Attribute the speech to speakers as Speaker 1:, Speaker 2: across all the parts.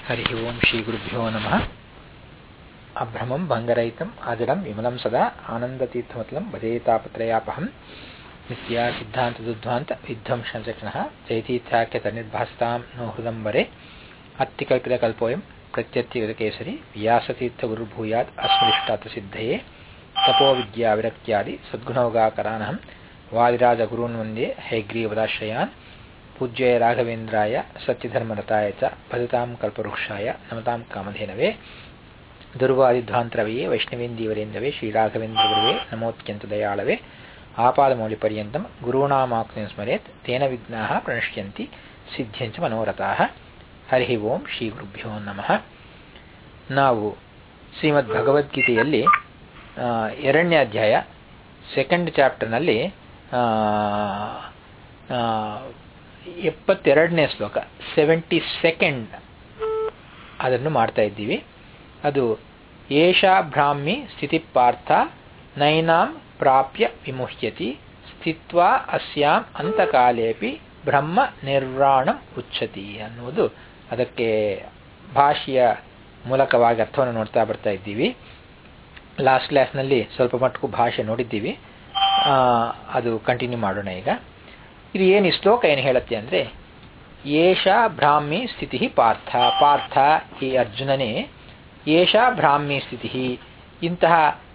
Speaker 1: हरि ओं श्रीगुरुभ्यो नमः अभ्रमं भङ्गरहितम् आजडं विमलं सदा आनन्दतीर्थमतलं भजेतापत्रयापहं नित्या सिद्धान्तदुद्ध्वान्त विध्वंसचक्षणः जयतीर्थाख्यतनिर्भासतां नो हृदम्बरे अत्तिकल्पितकल्पोऽयं प्रत्यत्यगतकेसरि व्यासतीर्थगुरुर्भूयात् अस्मदिष्टार्थसिद्धये तपोविद्याविरक्त्यादि सद्गुणोगाकरानहं वादिराजगुरून् वन्दे हैग्रीवदाश्रयान् पूज्याय राघवेन्द्राय सत्यधर्मरताय च भजतां कल्पवृक्षाय नमतां कामधेनवे ದುರ್ವಾದಿಧ್ವಾಂತರವೆಯೇ ವೈಷ್ಣವೇಂದೀವರೇಂದ್ರವೇ ಶ್ರೀರಾಘವೇಂದ್ರಗುರುವೇ ನಮೋತ್ಯಂತದಯಾಳವೇ ಆಪಾದಮೌಳಿಪರ್ಯಂತಂ ಗುರುಣಾಮಾಕ್ತಿಂ ಸ್ಮರೇತ್ ತೇನ ವಿಘ್ನಾಃ ಪ್ರಣಶ್ಯಂತಿ ಸಿದ್ಧ್ಯಂಚ ಮನೋರಥಾಃ ಹರಿ ಓಂ ಶ್ರೀ ಗುರುಭ್ಯೋ ನಮಃ ನಾವು ಶ್ರೀಮದ್ ಭಗವದ್ಗೀತೆಯಲ್ಲಿ ಎರಡನೇ ಅಧ್ಯಾಯ ಸೆಕೆಂಡ್ ಚಾಪ್ಟರ್ನಲ್ಲಿ ಎಪ್ಪತ್ತೆರಡನೇ ಶ್ಲೋಕ ಸೆವೆಂಟಿ ಸೆಕೆಂಡ್ ಅದನ್ನು ಮಾಡ್ತಾ ಇದ್ದೀವಿ ಅದು ಏಷಾ ಭ್ರಾಹ್ಮಿ ಸ್ಥಿತಿ ಪಾರ್ಥ ನೈನಾಂ ಪ್ರಾಪ್ಯ ವಿಮುಹ್ಯತಿ ಸ್ಥಿತ್ವಾ ಅಸ್ಯಾಂ ಅಂತಕಾಲೇಪಿ ಬ್ರಹ್ಮ ನಿರ್ವಾಣ ಉಚ್ಚತಿ ಅನ್ನುವುದು ಅದಕ್ಕೆ ಭಾಷೆಯ ಮೂಲಕವಾಗಿ ಅರ್ಥವನ್ನು ನೋಡ್ತಾ ಬರ್ತಾ ಇದ್ದೀವಿ ಲಾಸ್ಟ್ ಕ್ಲಾಸ್ನಲ್ಲಿ ಸ್ವಲ್ಪ ಮಟ್ಟಕ್ಕೂ ಭಾಷೆ ನೋಡಿದ್ದೀವಿ ಅದು ಕಂಟಿನ್ಯೂ ಮಾಡೋಣ ಈಗ ಇದು ಏನು ಈ ಶ್ಲೋಕ ಏನು ಹೇಳುತ್ತೆ ಅಂದರೆ ಏಷಾ ಬ್ರಾಹ್ಮಿ ಸ್ಥಿತಿ ಪಾರ್ಥ ಪಾರ್ಥ ಈ ಅರ್ಜುನನೇ ಏಷಾ ಬ್ರಾಹ್ಮಿ ಸ್ಥಿತಿ ಇಂತಹ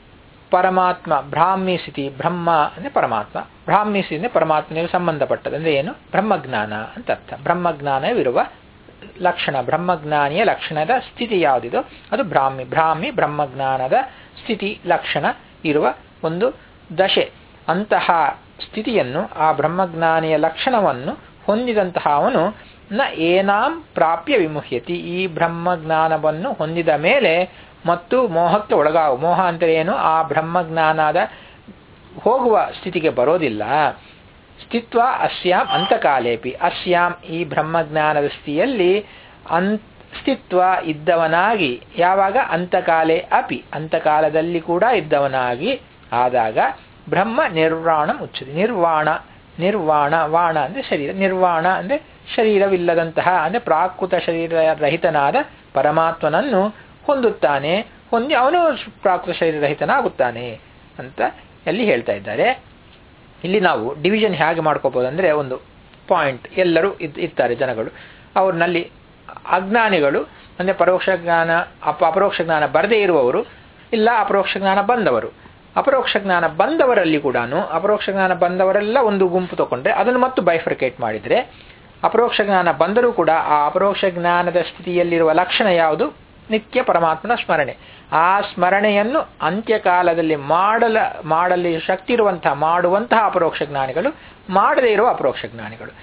Speaker 1: ಪರಮಾತ್ಮ ಬ್ರಾಹ್ಮಿ ಸ್ಥಿತಿ ಬ್ರಹ್ಮ ಅಂದರೆ ಪರಮಾತ್ಮ ಬ್ರಾಹ್ಮಿ ಸ್ಥಿತಿ ಅಂದರೆ ಪರಮಾತ್ಮನಿಗೆ ಸಂಬಂಧಪಟ್ಟದ್ದು ಅಂದರೆ ಏನು ಬ್ರಹ್ಮಜ್ಞಾನ ಅಂತ ಅರ್ಥ ಬ್ರಹ್ಮಜ್ಞಾನವಿರುವ ಲಕ್ಷಣ ಬ್ರಹ್ಮಜ್ಞಾನಿಯ ಲಕ್ಷಣದ ಸ್ಥಿತಿ ಯಾವುದಿದೋ ಅದು ಬ್ರಾಹ್ಮಿ ಬ್ರಾಹ್ಮಿ ಬ್ರಹ್ಮಜ್ಞಾನದ ಸ್ಥಿತಿ ಲಕ್ಷಣ ಇರುವ ಒಂದು ದಶೆ ಅಂತಹ ಸ್ಥಿತಿಯನ್ನು ಆ ಬ್ರಹ್ಮಜ್ಞಾನಿಯ ಲಕ್ಷಣವನ್ನು ಹೊಂದಿದಂತಹ ಅವನು ನ ಏನಾಂ ಪ್ರಾಪ್ಯ ವಿಮುಹ್ಯತಿ ಈ ಬ್ರಹ್ಮಜ್ಞಾನವನ್ನು ಹೊಂದಿದ ಮೇಲೆ ಮತ್ತು ಮೋಹಕ್ಕೆ ಒಳಗಾವು ಮೋಹ ಅಂದರೆ ಏನು ಆ ಬ್ರಹ್ಮಜ್ಞಾನದ ಹೋಗುವ ಸ್ಥಿತಿಗೆ ಬರೋದಿಲ್ಲ ಸ್ಥಿತ್ವ ಅಸ್ಯಾಂ ಅಂತಕಾಲೇಪಿ ಅಸ್ಯಾಂ ಈ ಬ್ರಹ್ಮಜ್ಞಾನದ ಸ್ಥಿತಿಯಲ್ಲಿ ಅನ್ ಸ್ಥಿತ್ವ ಇದ್ದವನಾಗಿ ಯಾವಾಗ ಅಂತಕಾಲೆ ಅಪಿ ಅಂತಕಾಲದಲ್ಲಿ ಕೂಡ ಇದ್ದವನಾಗಿ ಆದಾಗ ಬ್ರಹ್ಮ ನಿರ್ವಾಣ ಮುಚ್ಚದೆ ನಿರ್ವಾಣ ನಿರ್ವಾಣ ವಾಣ ಅಂದರೆ ಶರೀರ ನಿರ್ವಾಣ ಅಂದರೆ ಶರೀರವಿಲ್ಲದಂತಹ ಅಂದರೆ ಪ್ರಾಕೃತ ಶರೀರ ರಹಿತನಾದ ಪರಮಾತ್ಮನನ್ನು ಹೊಂದುತ್ತಾನೆ ಹೊಂದಿ ಅವನು ಪ್ರಾಕೃತ ಶರೀರ ರಹಿತನಾಗುತ್ತಾನೆ ಅಂತ ಅಲ್ಲಿ ಹೇಳ್ತಾ ಇದ್ದಾರೆ ಇಲ್ಲಿ ನಾವು ಡಿವಿಷನ್ ಹೇಗೆ ಮಾಡ್ಕೋಬಹುದು ಅಂದರೆ ಒಂದು ಪಾಯಿಂಟ್ ಎಲ್ಲರೂ ಇರ್ತಾರೆ ಜನಗಳು ಅವ್ರನಲ್ಲಿ ಅಜ್ಞಾನಿಗಳು ಅಂದರೆ ಪರೋಕ್ಷ ಜ್ಞಾನ ಅಪ ಅಪರೋಕ್ಷ ಜ್ಞಾನ ಬರದೇ ಇರುವವರು ಇಲ್ಲ ಅಪರೋಕ್ಷ ಜ್ಞಾನ ಬಂದವರು ಅಪರೋಕ್ಷ ಜ್ಞಾನ ಬಂದವರಲ್ಲಿ ಕೂಡ ಅಪರೋಕ್ಷ ಜ್ಞಾನ ಬಂದವರೆಲ್ಲ ಒಂದು ಗುಂಪು ತಗೊಂಡ್ರೆ ಅದನ್ನು ಮತ್ತು ಬೈಫರ್ಕೇಟ್ ಮಾಡಿದರೆ ಅಪರೋಕ್ಷ ಜ್ಞಾನ ಬಂದರೂ ಕೂಡ ಆ ಅಪರೋಕ್ಷ ಜ್ಞಾನದ ಸ್ಥಿತಿಯಲ್ಲಿರುವ ಲಕ್ಷಣ ಯಾವುದು ನಿತ್ಯ ಪರಮಾತ್ಮನ ಸ್ಮರಣೆ ಆ ಸ್ಮರಣೆಯನ್ನು ಅಂತ್ಯಕಾಲದಲ್ಲಿ ಮಾಡಲ ಮಾಡಲಿ ಶಕ್ತಿ ಇರುವಂತಹ ಮಾಡುವಂತಹ ಅಪರೋಕ್ಷ ಜ್ಞಾನಿಗಳು ಮಾಡದೇ ಇರುವ ಅಪರೋಕ್ಷ ಜ್ಞಾನಿಗಳು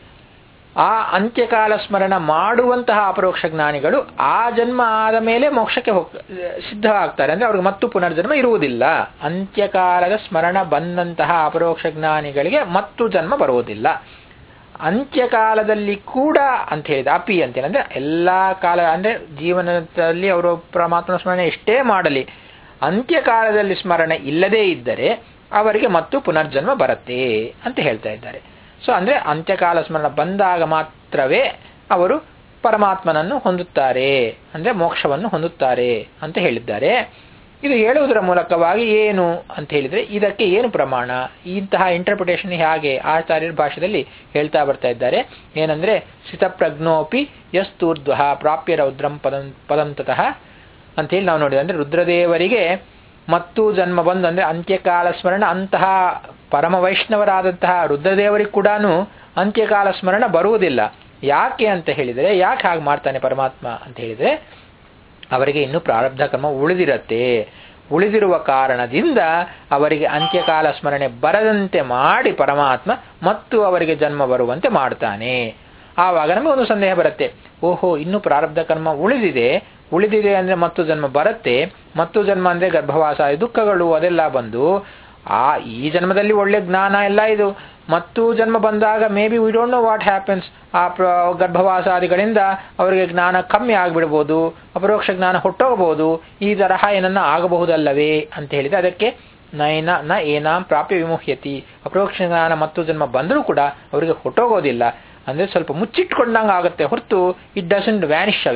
Speaker 1: ಆ ಅಂತ್ಯಕಾಲ ಸ್ಮರಣ ಮಾಡುವಂತಹ ಅಪರೋಕ್ಷ ಜ್ಞಾನಿಗಳು ಆ ಜನ್ಮ ಆದ ಮೇಲೆ ಮೋಕ್ಷಕ್ಕೆ ಹೋಗ್ ಸಿದ್ಧವಾಗ್ತಾರೆ ಅಂದ್ರೆ ಅವ್ರಿಗೆ ಮತ್ತು ಪುನರ್ಜನ್ಮ ಇರುವುದಿಲ್ಲ ಅಂತ್ಯಕಾಲದ ಸ್ಮರಣ ಬಂದಂತಹ ಅಪರೋಕ್ಷ ಜ್ಞಾನಿಗಳಿಗೆ ಮತ್ತು ಜನ್ಮ ಬರುವುದಿಲ್ಲ ಅಂತ್ಯಕಾಲದಲ್ಲಿ ಕೂಡ ಅಂತ ಹೇಳಿದ ಅಪಿ ಅಂತೇನಂದ್ರೆ ಎಲ್ಲಾ ಕಾಲ ಅಂದ್ರೆ ಜೀವನದಲ್ಲಿ ಅವರು ಪರಮಾತ್ಮನ ಸ್ಮರಣೆ ಎಷ್ಟೇ ಮಾಡಲಿ ಅಂತ್ಯಕಾಲದಲ್ಲಿ ಸ್ಮರಣೆ ಇಲ್ಲದೇ ಇದ್ದರೆ ಅವರಿಗೆ ಮತ್ತು ಪುನರ್ಜನ್ಮ ಬರುತ್ತೆ ಅಂತ ಹೇಳ್ತಾ ಇದ್ದಾರೆ ಸೊ ಅಂದ್ರೆ ಅಂತ್ಯಕಾಲ ಸ್ಮರಣ ಬಂದಾಗ ಮಾತ್ರವೇ ಅವರು ಪರಮಾತ್ಮನನ್ನು ಹೊಂದುತ್ತಾರೆ ಅಂದ್ರೆ ಮೋಕ್ಷವನ್ನು ಹೊಂದುತ್ತಾರೆ ಅಂತ ಹೇಳಿದ್ದಾರೆ ಇದು ಹೇಳುವುದರ ಮೂಲಕವಾಗಿ ಏನು ಅಂತ ಹೇಳಿದ್ರೆ ಇದಕ್ಕೆ ಏನು ಪ್ರಮಾಣ ಇಂತಹ ಇಂಟರ್ಪ್ರಿಟೇಷನ್ ಹೇಗೆ ಆಚಾರ್ಯರ ಭಾಷೆಯಲ್ಲಿ ಹೇಳ್ತಾ ಬರ್ತಾ ಇದ್ದಾರೆ ಏನಂದ್ರೆ ಸ್ಥಿತಪ್ರಜ್ಞೋಪಿ ಯಸ್ತೂರ್ಧ್ವ ಪ್ರಾಪ್ಯ ರೌದ್ರಂ ಪದಂ ಪದಂತತಃ ಅಂತ ಹೇಳಿ ನಾವು ನೋಡಿದ್ರೆ ಅಂದ್ರೆ ರುದ್ರದೇವರಿಗೆ ಮತ್ತು ಜನ್ಮ ಬಂದು ಅಂದ್ರೆ ಅಂತ್ಯಕಾಲ ಸ್ಮರಣ ಅಂತಹ ಪರಮ ವೈಷ್ಣವರಾದಂತಹ ರುದ್ರದೇವರಿಗೆ ಕೂಡ ಅಂತ್ಯಕಾಲ ಸ್ಮರಣ ಬರುವುದಿಲ್ಲ ಯಾಕೆ ಅಂತ ಹೇಳಿದರೆ ಯಾಕೆ ಹಾಗೆ ಮಾಡ್ತಾನೆ ಪರಮಾತ್ಮ ಅಂತ ಹೇಳಿದ್ರೆ ಅವರಿಗೆ ಇನ್ನೂ ಪ್ರಾರಬ್ಧ ಕರ್ಮ ಉಳಿದಿರತ್ತೆ ಉಳಿದಿರುವ ಕಾರಣದಿಂದ ಅವರಿಗೆ ಅಂತ್ಯಕಾಲ ಸ್ಮರಣೆ ಬರದಂತೆ ಮಾಡಿ ಪರಮಾತ್ಮ ಮತ್ತು ಅವರಿಗೆ ಜನ್ಮ ಬರುವಂತೆ ಮಾಡ್ತಾನೆ ಆವಾಗ ನಮಗೆ ಒಂದು ಸಂದೇಹ ಬರುತ್ತೆ ಓಹೋ ಇನ್ನು ಪ್ರಾರಬ್ಧ ಕರ್ಮ ಉಳಿದಿದೆ ಉಳಿದಿದೆ ಅಂದ್ರೆ ಮತ್ತು ಜನ್ಮ ಬರುತ್ತೆ ಮತ್ತು ಜನ್ಮ ಅಂದ್ರೆ ಗರ್ಭವಾಸ ದುಃಖಗಳು ಅದೆಲ್ಲ ಬಂದು ಆ ಈ ಜನ್ಮದಲ್ಲಿ ಒಳ್ಳೆ ಜ್ಞಾನ ಎಲ್ಲ ಇದು ಮತ್ತು ಜನ್ಮ ಬಂದಾಗ maybe we don't know what happens ಆ ಗರ್ಭವಾಸಾದಿಗಳಿಂದ ಅವರಿಗೆ ಜ್ಞಾನ ಕಮ್ಮಿ ಆಗಿಬಿಡ್ಬೋದು ಅಪರೋಕ್ಷ ಜ್ಞಾನ ಹೊಟ್ಟೋಗಬಹುದು ಈ ತರಹ ಏನನ್ನ ಆಗಬಹುದಲ್ಲವೇ ಅಂತ ಹೇಳಿದ್ರೆ ಅದಕ್ಕೆ ನೈನ ನ ಏನಾಂ ಪ್ರಾಪ್ಯ ವಿಮುಹ್ಯತಿ ಅಪರೋಕ್ಷ ಜ್ಞಾನ ಮತ್ತು ಜನ್ಮ ಬಂದರೂ ಕೂಡ ಅವರಿಗೆ ಹೊಟ್ಟೋಗೋದಿಲ್ಲ ಅಂದ್ರೆ ಸ್ವಲ್ಪ ಮುಚ್ಚಿಟ್ಕೊಂಡಂಗೆ ಆಗುತ್ತೆ ಹೊರತು ಇಟ್ ಡಸಂಟ್ ವ್ಯಾನಿಶ್ ಅವೇ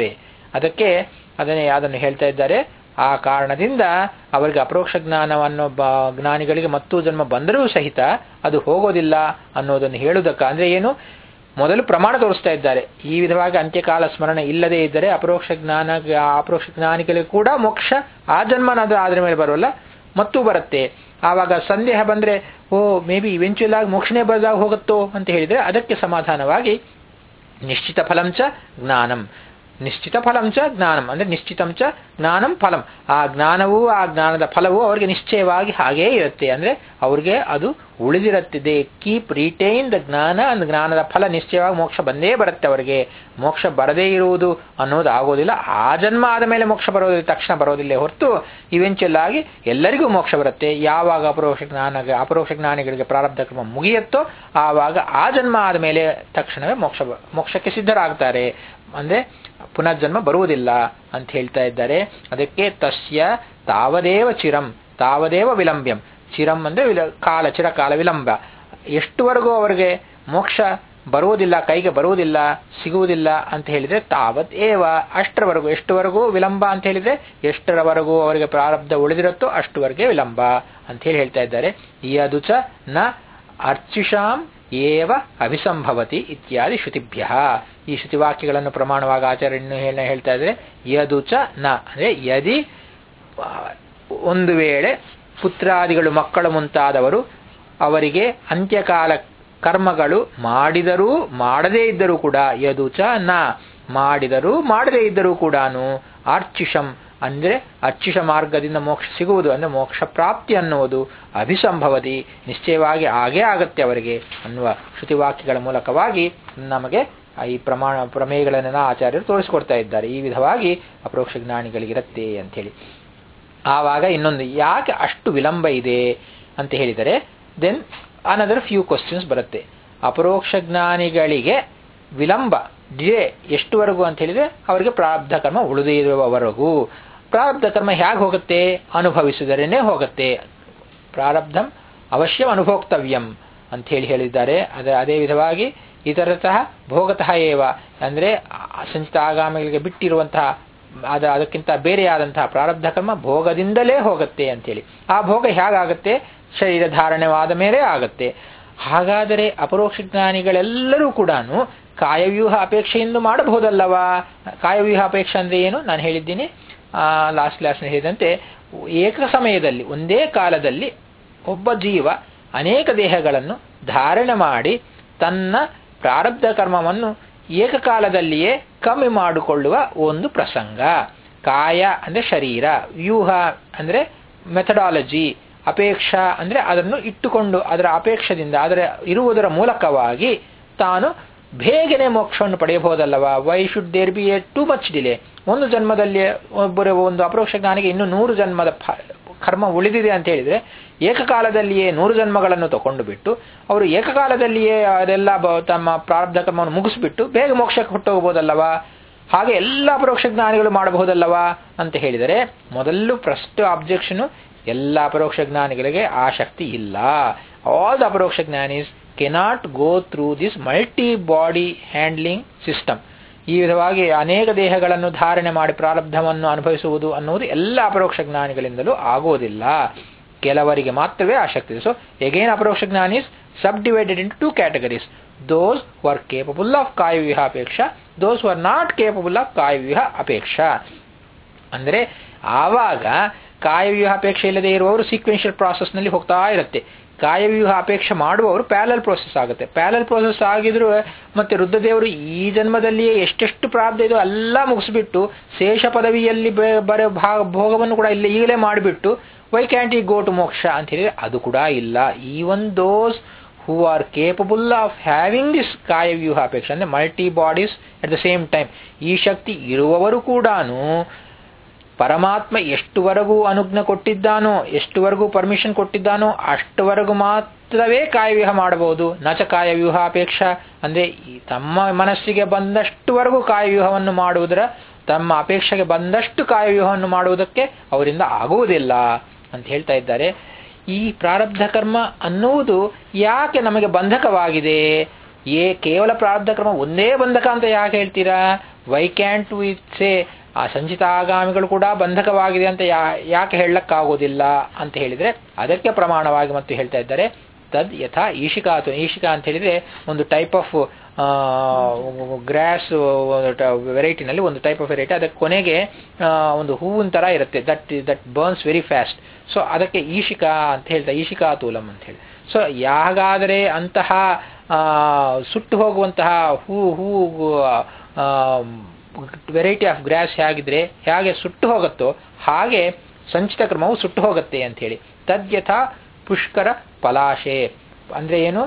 Speaker 1: ಅದಕ್ಕೆ ಅದನ್ನೇ ಅದನ್ನು ಹೇಳ್ತಾ ಇದ್ದಾರೆ ಆ ಕಾರಣದಿಂದ ಅವರಿಗೆ ಅಪರೋಕ್ಷ ಜ್ಞಾನವನ್ನು ಬ ಜ್ಞಾನಿಗಳಿಗೆ ಮತ್ತೂ ಜನ್ಮ ಬಂದರೂ ಸಹಿತ ಅದು ಹೋಗೋದಿಲ್ಲ ಅನ್ನೋದನ್ನು ಹೇಳುವುದಕ್ಕ ಅಂದ್ರೆ ಏನು ಮೊದಲು ಪ್ರಮಾಣ ತೋರಿಸ್ತಾ ಇದ್ದಾರೆ ಈ ವಿಧವಾಗಿ ಅಂತ್ಯಕಾಲ ಸ್ಮರಣೆ ಇಲ್ಲದೇ ಇದ್ದರೆ ಅಪರೋಕ್ಷ ಜ್ಞಾನ ಅಪರೋಕ್ಷ ಜ್ಞಾನಿಗಳಿಗೆ ಕೂಡ ಮೋಕ್ಷ ಆ ಜನ್ಮನಾದ್ರೂ ಆದ್ರ ಮೇಲೆ ಬರೋಲ್ಲ ಮತ್ತೂ ಬರುತ್ತೆ ಆವಾಗ ಸಂದೇಹ ಬಂದ್ರೆ ಓ ಮೇ ಬಿ ಇವೆಂಚುಯಲ್ ಆಗಿ ಮೋಕ್ಷನೇ ಬರದಾಗ ಹೋಗುತ್ತೋ ಅಂತ ಹೇಳಿದ್ರೆ ಅದಕ್ಕೆ ಸಮಾಧಾನವಾಗಿ ನಿಶ್ಚಿತ ಫಲಂಚ ಜ್ಞಾನಂ ನಿಶ್ಚಿತ ಫಲಂಚ ಜ್ಞಾನಂ ಅಂದ್ರೆ ನಿಶ್ಚಿತಂಚ ಜ್ಞಾನಂ ಫಲಂ ಆ ಜ್ಞಾನವೂ ಆ ಜ್ಞಾನದ ಫಲವೂ ಅವರಿಗೆ ನಿಶ್ಚಯವಾಗಿ ಹಾಗೇ ಇರುತ್ತೆ ಅಂದ್ರೆ ಅವ್ರಿಗೆ ಅದು ಉಳಿದಿರುತ್ತೆ ದೇ ಕೀಪ್ ರಿಟೈನ್ ದ ಜ್ಞಾನ ಅಂದ್ ಜ್ಞಾನದ ಫಲ ನಿಶ್ಚಯವಾಗಿ ಮೋಕ್ಷ ಬಂದೇ ಬರುತ್ತೆ ಅವರಿಗೆ ಮೋಕ್ಷ ಬರದೇ ಇರುವುದು ಅನ್ನೋದು ಆಗೋದಿಲ್ಲ ಆ ಜನ್ಮ ಆದ ಮೇಲೆ ಮೋಕ್ಷ ಬರೋದಿಲ್ಲ ತಕ್ಷಣ ಬರೋದಿಲ್ಲ ಹೊರತು ಇವೆಂಚುಯಲ್ ಆಗಿ ಎಲ್ಲರಿಗೂ ಮೋಕ್ಷ ಬರುತ್ತೆ ಯಾವಾಗ ಅಪರೋಕ್ಷ ಜ್ಞಾನ ಅಪರೋಕ್ಷ ಜ್ಞಾನಿಗಳಿಗೆ ಪ್ರಾರಬ್ಧ ಕ್ರಮ ಮುಗಿಯುತ್ತೋ ಆವಾಗ ಆ ಜನ್ಮ ಆದ ಮೇಲೆ ತಕ್ಷಣವೇ ಮೋಕ್ಷ ಮೋಕ್ಷಕ್ಕೆ ಸಿದ್ಧರಾಗ್ತಾರೆ ಅಂದ್ರೆ ಪುನರ್ಜನ್ಮ ಬರುವುದಿಲ್ಲ ಅಂತ ಹೇಳ್ತಾ ಇದ್ದಾರೆ ಅದಕ್ಕೆ ತಸ್ಯ ತಾವದೇವ ಚಿರಂ ತಾವದೇವ ವಿಲಂಬ್ಯಂ ಚಿರಂ ಅಂದ್ರೆ ವಿಲ ಕಾಲ ಚಿರಕಾಲ ವಿಳಂಬ ಎಷ್ಟುವರೆಗೂ ಅವರಿಗೆ ಮೋಕ್ಷ ಬರುವುದಿಲ್ಲ ಕೈಗೆ ಬರುವುದಿಲ್ಲ ಸಿಗುವುದಿಲ್ಲ ಅಂತ ಹೇಳಿದ್ರೆ ತಾವತ್ ಏವ ಅಷ್ಟರವರೆಗೂ ಎಷ್ಟುವರೆಗೂ ವಿಳಂಬ ಅಂತ ಹೇಳಿದ್ರೆ ಎಷ್ಟರವರೆಗೂ ಅವರಿಗೆ ಪ್ರಾರಬ್ಧ ಉಳಿದಿರುತ್ತೋ ಅಷ್ಟುವರೆಗೆ ವಿಳಂಬ ಅಂತ ಹೇಳಿ ಹೇಳ್ತಾ ಇದ್ದಾರೆ ಯದುಚ ನ ಅರ್ಚಿಷಾಂ ಏವ ಅಭಿಸಂಭವತಿ ಇತ್ಯಾದಿ ಶ್ರುತಿಭ್ಯ ಈ ಶ್ರುತಿವಾಕ್ಯಗಳನ್ನು ಪ್ರಮಾಣವಾಗಿ ಆಚಾರ್ಯನ್ನು ಹೇಳ ಹೇಳ್ತಾ ಇದ್ರೆ ಯದುಚ ನ ಅಂದ್ರೆ ಯದಿ ಒಂದು ವೇಳೆ ಪುತ್ರಾದಿಗಳು ಮಕ್ಕಳು ಮುಂತಾದವರು ಅವರಿಗೆ ಅಂತ್ಯಕಾಲ ಕರ್ಮಗಳು ಮಾಡಿದರೂ ಮಾಡದೇ ಇದ್ದರೂ ಕೂಡ ಯದುಚ ನ ಮಾಡಿದರೂ ಮಾಡದೇ ಇದ್ದರೂ ಕೂಡ ಆರ್ಚಿಷಂ ಅಂದ್ರೆ ಅರ್ಚಿಷ ಮಾರ್ಗದಿಂದ ಮೋಕ್ಷ ಸಿಗುವುದು ಅಂದ್ರೆ ಮೋಕ್ಷ ಪ್ರಾಪ್ತಿ ಅನ್ನುವುದು ಅಭಿಸಂಭವತಿ ನಿಶ್ಚಯವಾಗಿ ಆಗೇ ಆಗತ್ತೆ ಅವರಿಗೆ ಅನ್ನುವ ಶ್ರುತಿವಾಕ್ಯಗಳ ಮೂಲಕವಾಗಿ ನಮಗೆ ಈ ಪ್ರಮಾಣ ಪ್ರಮೇಯಗಳನ್ನೆಲ್ಲ ಆಚಾರ್ಯರು ತೋರಿಸಿಕೊಡ್ತಾ ಇದ್ದಾರೆ ಈ ವಿಧವಾಗಿ ಅಪರೋಕ್ಷ ಜ್ಞಾನಿಗಳಿಗಿರುತ್ತೆ ಅಂಥೇಳಿ ಆವಾಗ ಇನ್ನೊಂದು ಯಾಕೆ ಅಷ್ಟು ವಿಳಂಬ ಇದೆ ಅಂತ ಹೇಳಿದರೆ ದೆನ್ ಅನದರ್ ಫ್ಯೂ ಕ್ವಶನ್ಸ್ ಬರುತ್ತೆ ಅಪರೋಕ್ಷ ಜ್ಞಾನಿಗಳಿಗೆ ವಿಳಂಬ ಡಿಲೇ ಎಷ್ಟುವರೆಗೂ ಅಂತ ಹೇಳಿದ್ರೆ ಅವರಿಗೆ ಪ್ರಾರಬ್ಧ ಕರ್ಮ ಉಳಿದಿರುವವರೆಗೂ ಪ್ರಾರಬ್ಧ ಕರ್ಮ ಹೇಗೆ ಹೋಗುತ್ತೆ ಅನುಭವಿಸಿದರೇನೆ ಹೋಗುತ್ತೆ ಪ್ರಾರಬ್ಧಂ ಅವಶ್ಯಂ ಅನುಭೋಕ್ತವ್ಯಂ ಅಂತ ಹೇಳಿ ಹೇಳಿದ್ದಾರೆ ಅದೇ ಅದೇ ವಿಧವಾಗಿ ಇತರತಃ ಭೋಗತಃ ಏವ ಅಂದ್ರೆ ಸಂಚಿತ ಆಗಾಮಿಗಳಿಗೆ ಬಿಟ್ಟಿರುವಂತಹ ಅದ ಅದಕ್ಕಿಂತ ಬೇರೆಯಾದಂತಹ ಪ್ರಾರಬ್ಧ ಕರ್ಮ ಭೋಗದಿಂದಲೇ ಹೋಗುತ್ತೆ ಅಂತೇಳಿ ಆ ಭೋಗ ಹೇಗಾಗತ್ತೆ ಶರೀರ ಧಾರಣವಾದ ಮೇಲೆ ಆಗತ್ತೆ ಹಾಗಾದರೆ ಅಪರೋಕ್ಷ ಜ್ಞಾನಿಗಳೆಲ್ಲರೂ ಕೂಡ ಕಾಯವ್ಯೂಹ ಅಪೇಕ್ಷೆಯಿಂದ ಮಾಡಬಹುದಲ್ಲವಾ ಕಾಯವ್ಯೂಹ ಅಪೇಕ್ಷೆ ಅಂದ್ರೆ ಏನು ನಾನು ಹೇಳಿದ್ದೀನಿ ಲಾಸ್ಟ್ ಕ್ಲಾಸ್ ಹೇಳಿದಂತೆ ಏಕ ಸಮಯದಲ್ಲಿ ಒಂದೇ ಕಾಲದಲ್ಲಿ ಒಬ್ಬ ಜೀವ ಅನೇಕ ದೇಹಗಳನ್ನು ಧಾರಣೆ ಮಾಡಿ ತನ್ನ ಪ್ರಾರಬ್ಧ ಕರ್ಮವನ್ನು ಏಕಕಾಲದಲ್ಲಿಯೇ ಕಮ್ಮಿ ಮಾಡಿಕೊಳ್ಳುವ ಒಂದು ಪ್ರಸಂಗ ಕಾಯ ಅಂದ್ರೆ ಶರೀರ ವ್ಯೂಹ ಅಂದ್ರೆ ಮೆಥಡಾಲಜಿ ಅಪೇಕ್ಷ ಅಂದ್ರೆ ಅದನ್ನು ಇಟ್ಟುಕೊಂಡು ಅದರ ಅಪೇಕ್ಷದಿಂದ ಅದರ ಇರುವುದರ ಮೂಲಕವಾಗಿ ತಾನು ಬೇಗನೆ ಮೋಕ್ಷವನ್ನು ಪಡೆಯಬಹುದಲ್ಲವಾ why should there be a too much delay ಒಂದು ಜನ್ಮದಲ್ಲಿ ಒಬ್ಬರ ಒಂದು ಅಪರೋಕ್ಷ ಜ್ಞಾನಿಗೆ ಇನ್ನು ನೂರು ಜನ್ಮದ ಕರ್ಮ ಉಳಿದಿದೆ ಅಂತ ಹೇಳಿದ್ರೆ ಏಕಕಾಲದಲ್ಲಿಯೇ ನೂರು ಜನ್ಮಗಳನ್ನು ತಗೊಂಡು ಬಿಟ್ಟು ಅವರು ಏಕಕಾಲದಲ್ಲಿಯೇ ಅದೆಲ್ಲ ತಮ್ಮ ಪ್ರಾರಬ್ಧ ಕರ್ಮವನ್ನು ಮುಗಿಸ್ಬಿಟ್ಟು ಬೇಗ ಮೋಕ್ಷಕ್ಕೆ ಹೊಟ್ಟೋಗಬಹುದಲ್ಲವಾ ಹಾಗೆ ಎಲ್ಲ ಅಪರೋಕ್ಷ ಜ್ಞಾನಿಗಳು ಮಾಡಬಹುದಲ್ಲವಾ ಅಂತ ಹೇಳಿದರೆ ಮೊದಲು ಫಸ್ಟ್ ಆಬ್ಜೆಕ್ಷನ್ ಎಲ್ಲ ಅಪರೋಕ್ಷ ಜ್ಞಾನಿಗಳಿಗೆ ಆ ಶಕ್ತಿ ಇಲ್ಲ ಆಲ್ ದ ಅಪರೋಕ್ಷ ಜ್ಞಾನೀಸ್ cannot go through this multi body handling system ಈ ವಿಧವಾಗಿ ಅನೇಕ ದೇಹಗಳನ್ನು ಧಾರಣೆ ಮಾಡಿ ಪ್ರಾರಬ್ಧವನ್ನು ಅನುಭವಿಸುವುದು ಅನ್ನುವುದು ಎಲ್ಲ ಅಪರೋಕ್ಷ ಜ್ಞಾನಿಗಳಿಂದಲೂ ಆಗೋದಿಲ್ಲ ಕೆಲವರಿಗೆ ಮಾತ್ರವೇ ಆಸಕ್ತಿ ಇದೆ ಸೊ ಎಗೇನ್ ಅಪರೋಕ್ಷ ಜ್ಞಾನೀಸ್ subdivided into categories those who are capable of ಕಾಯವ್ಯೂಹ ಅಪೇಕ್ಷ those who are not capable of ಕಾಯವ್ಯೂಹ ಅಪೇಕ್ಷ ಅಂದ್ರೆ ಆವಾಗ ಕಾಯವ್ಯೂಹ ಅಪೇಕ್ಷೆ ಇಲ್ಲದೆ ಇರುವವರು ಸೀಕ್ವೆನ್ಷಿಯಲ್ ಪ್ರಾಸೆಸ್ನಲ್ಲಿ ಹೋಗ್ತಾ ಇರುತ್ತೆ ಕಾಯವ್ಯೂಹ ಅಪೇಕ್ಷೆ ಮಾಡುವವರು ಪ್ಯಾಲಲ್ ಪ್ರೋಸೆಸ್ ಆಗುತ್ತೆ ಪ್ಯಾಲಲ್ ಪ್ರೋಸೆಸ್ ಆಗಿದ್ರು ಮತ್ತೆ ರುದ್ರದೇವರು ಈ ಜನ್ಮದಲ್ಲಿಯೇ ಎಷ್ಟೆಷ್ಟು ಪ್ರಾಬ್ಧ ಇದೋ ಎಲ್ಲ ಮುಗಿಸ್ಬಿಟ್ಟು ಶೇಷ ಪದವಿಯಲ್ಲಿ ಬರೋ ಭಾಗ ಭೋಗವನ್ನು ಕೂಡ ಇಲ್ಲಿ ಈಗಲೇ ಮಾಡಿಬಿಟ್ಟು ವೈ ಕ್ಯಾಂಟ್ ಈ ಗೋ ಟು ಮೋಕ್ಷ ಅಂತ ಹೇಳಿದ್ರೆ ಅದು ಕೂಡ ಇಲ್ಲ even those who are capable of having this ಕಾಯವ್ಯೂಹ ಅಪೇಕ್ಷೆ ಅಂದ್ರೆ multi bodies at the same time ಈ ಶಕ್ತಿ ಇರುವವರು ಕೂಡ ಪರಮಾತ್ಮ ಎಷ್ಟುವರೆಗೂ ಅನುಜ್ಞ ಕೊಟ್ಟಿದ್ದಾನೋ ಎಷ್ಟುವರೆಗೂ ಪರ್ಮಿಷನ್ ಕೊಟ್ಟಿದ್ದಾನೋ ಅಷ್ಟುವರೆಗೂ ಮಾತ್ರವೇ ಕಾಯವ್ಯೂಹ ಮಾಡಬಹುದು ನಚ ಕಾಯವ್ಯೂಹ ಅಪೇಕ್ಷ ಅಂದ್ರೆ ತಮ್ಮ ಮನಸ್ಸಿಗೆ ಬಂದಷ್ಟುವರೆಗೂ ಕಾಯವ್ಯೂಹವನ್ನು ಮಾಡುವುದರ ತಮ್ಮ ಅಪೇಕ್ಷೆಗೆ ಬಂದಷ್ಟು ಕಾಯವ್ಯೂಹವನ್ನು ಮಾಡುವುದಕ್ಕೆ ಅವರಿಂದ ಆಗುವುದಿಲ್ಲ ಅಂತ ಹೇಳ್ತಾ ಇದ್ದಾರೆ ಈ ಪ್ರಾರಬ್ಧ ಕರ್ಮ ಅನ್ನುವುದು ಯಾಕೆ ನಮಗೆ ಬಂಧಕವಾಗಿದೆ ಏ ಕೇವಲ ಪ್ರಾರಬ್ಧ ಕರ್ಮ ಒಂದೇ ಬಂಧಕ ಅಂತ ಯಾಕೆ ಹೇಳ್ತೀರಾ ವೈ ಕ್ಯಾಂಟ್ ವಿ ಸೇ ಆ ಸಂಚಿತಾಗಾಮಿಗಳು ಕೂಡ ಬಂಧಕವಾಗಿದೆ ಅಂತ ಯಾ ಯಾಕೆ ಹೇಳಕ್ಕಾಗೋದಿಲ್ಲ ಅಂತ ಹೇಳಿದ್ರೆ ಅದಕ್ಕೆ ಪ್ರಮಾಣವಾಗಿ ಮತ್ತು ಹೇಳ್ತಾ ಇದ್ದಾರೆ ತದ್ ಯಥಾ ಈಶಿಕಾತು ಈಶಿಕಾ ಅಂತ ಹೇಳಿದ್ರೆ ಒಂದು ಟೈಪ್ ಆಫ್ ಗ್ರಾಸ್ ವೆರೈಟಿನಲ್ಲಿ ಒಂದು ಟೈಪ್ ಆಫ್ ವೆರೈಟಿ ಅದಕ್ಕೆ ಕೊನೆಗೆ ಒಂದು ಹೂವಿನ ತರ ಇರುತ್ತೆ that that burns very fast so ಅದಕ್ಕೆ ಈಶಿಕಾ ಅಂತ ಹೇಳ್ತಾ ಈಶಿಕಾ ತೂಲಂ ಅಂತ ಹೇಳಿ ಸೊ ಯಾಗಾದರೆ ಅಂತಹ ಸುಟ್ಟು ಹೋಗುವಂತಹ ಹೂ ಹೂ ವೆರೈಟಿ ಆಫ್ ಗ್ರಾಸ್ ಹೇಗಿದ್ರೆ ಹೇಗೆ ಸುಟ್ಟು ಹೋಗುತ್ತೋ ಹಾಗೆ ಸಂಚಿತ ಕ್ರಮವು ಸುಟ್ಟು ಹೋಗುತ್ತೆ ಅಂತ ಹೇಳಿ ತದ್ಯಥ ಪುಷ್ಕರ ಪಲಾಶೆ ಅಂದ್ರೆ ಏನು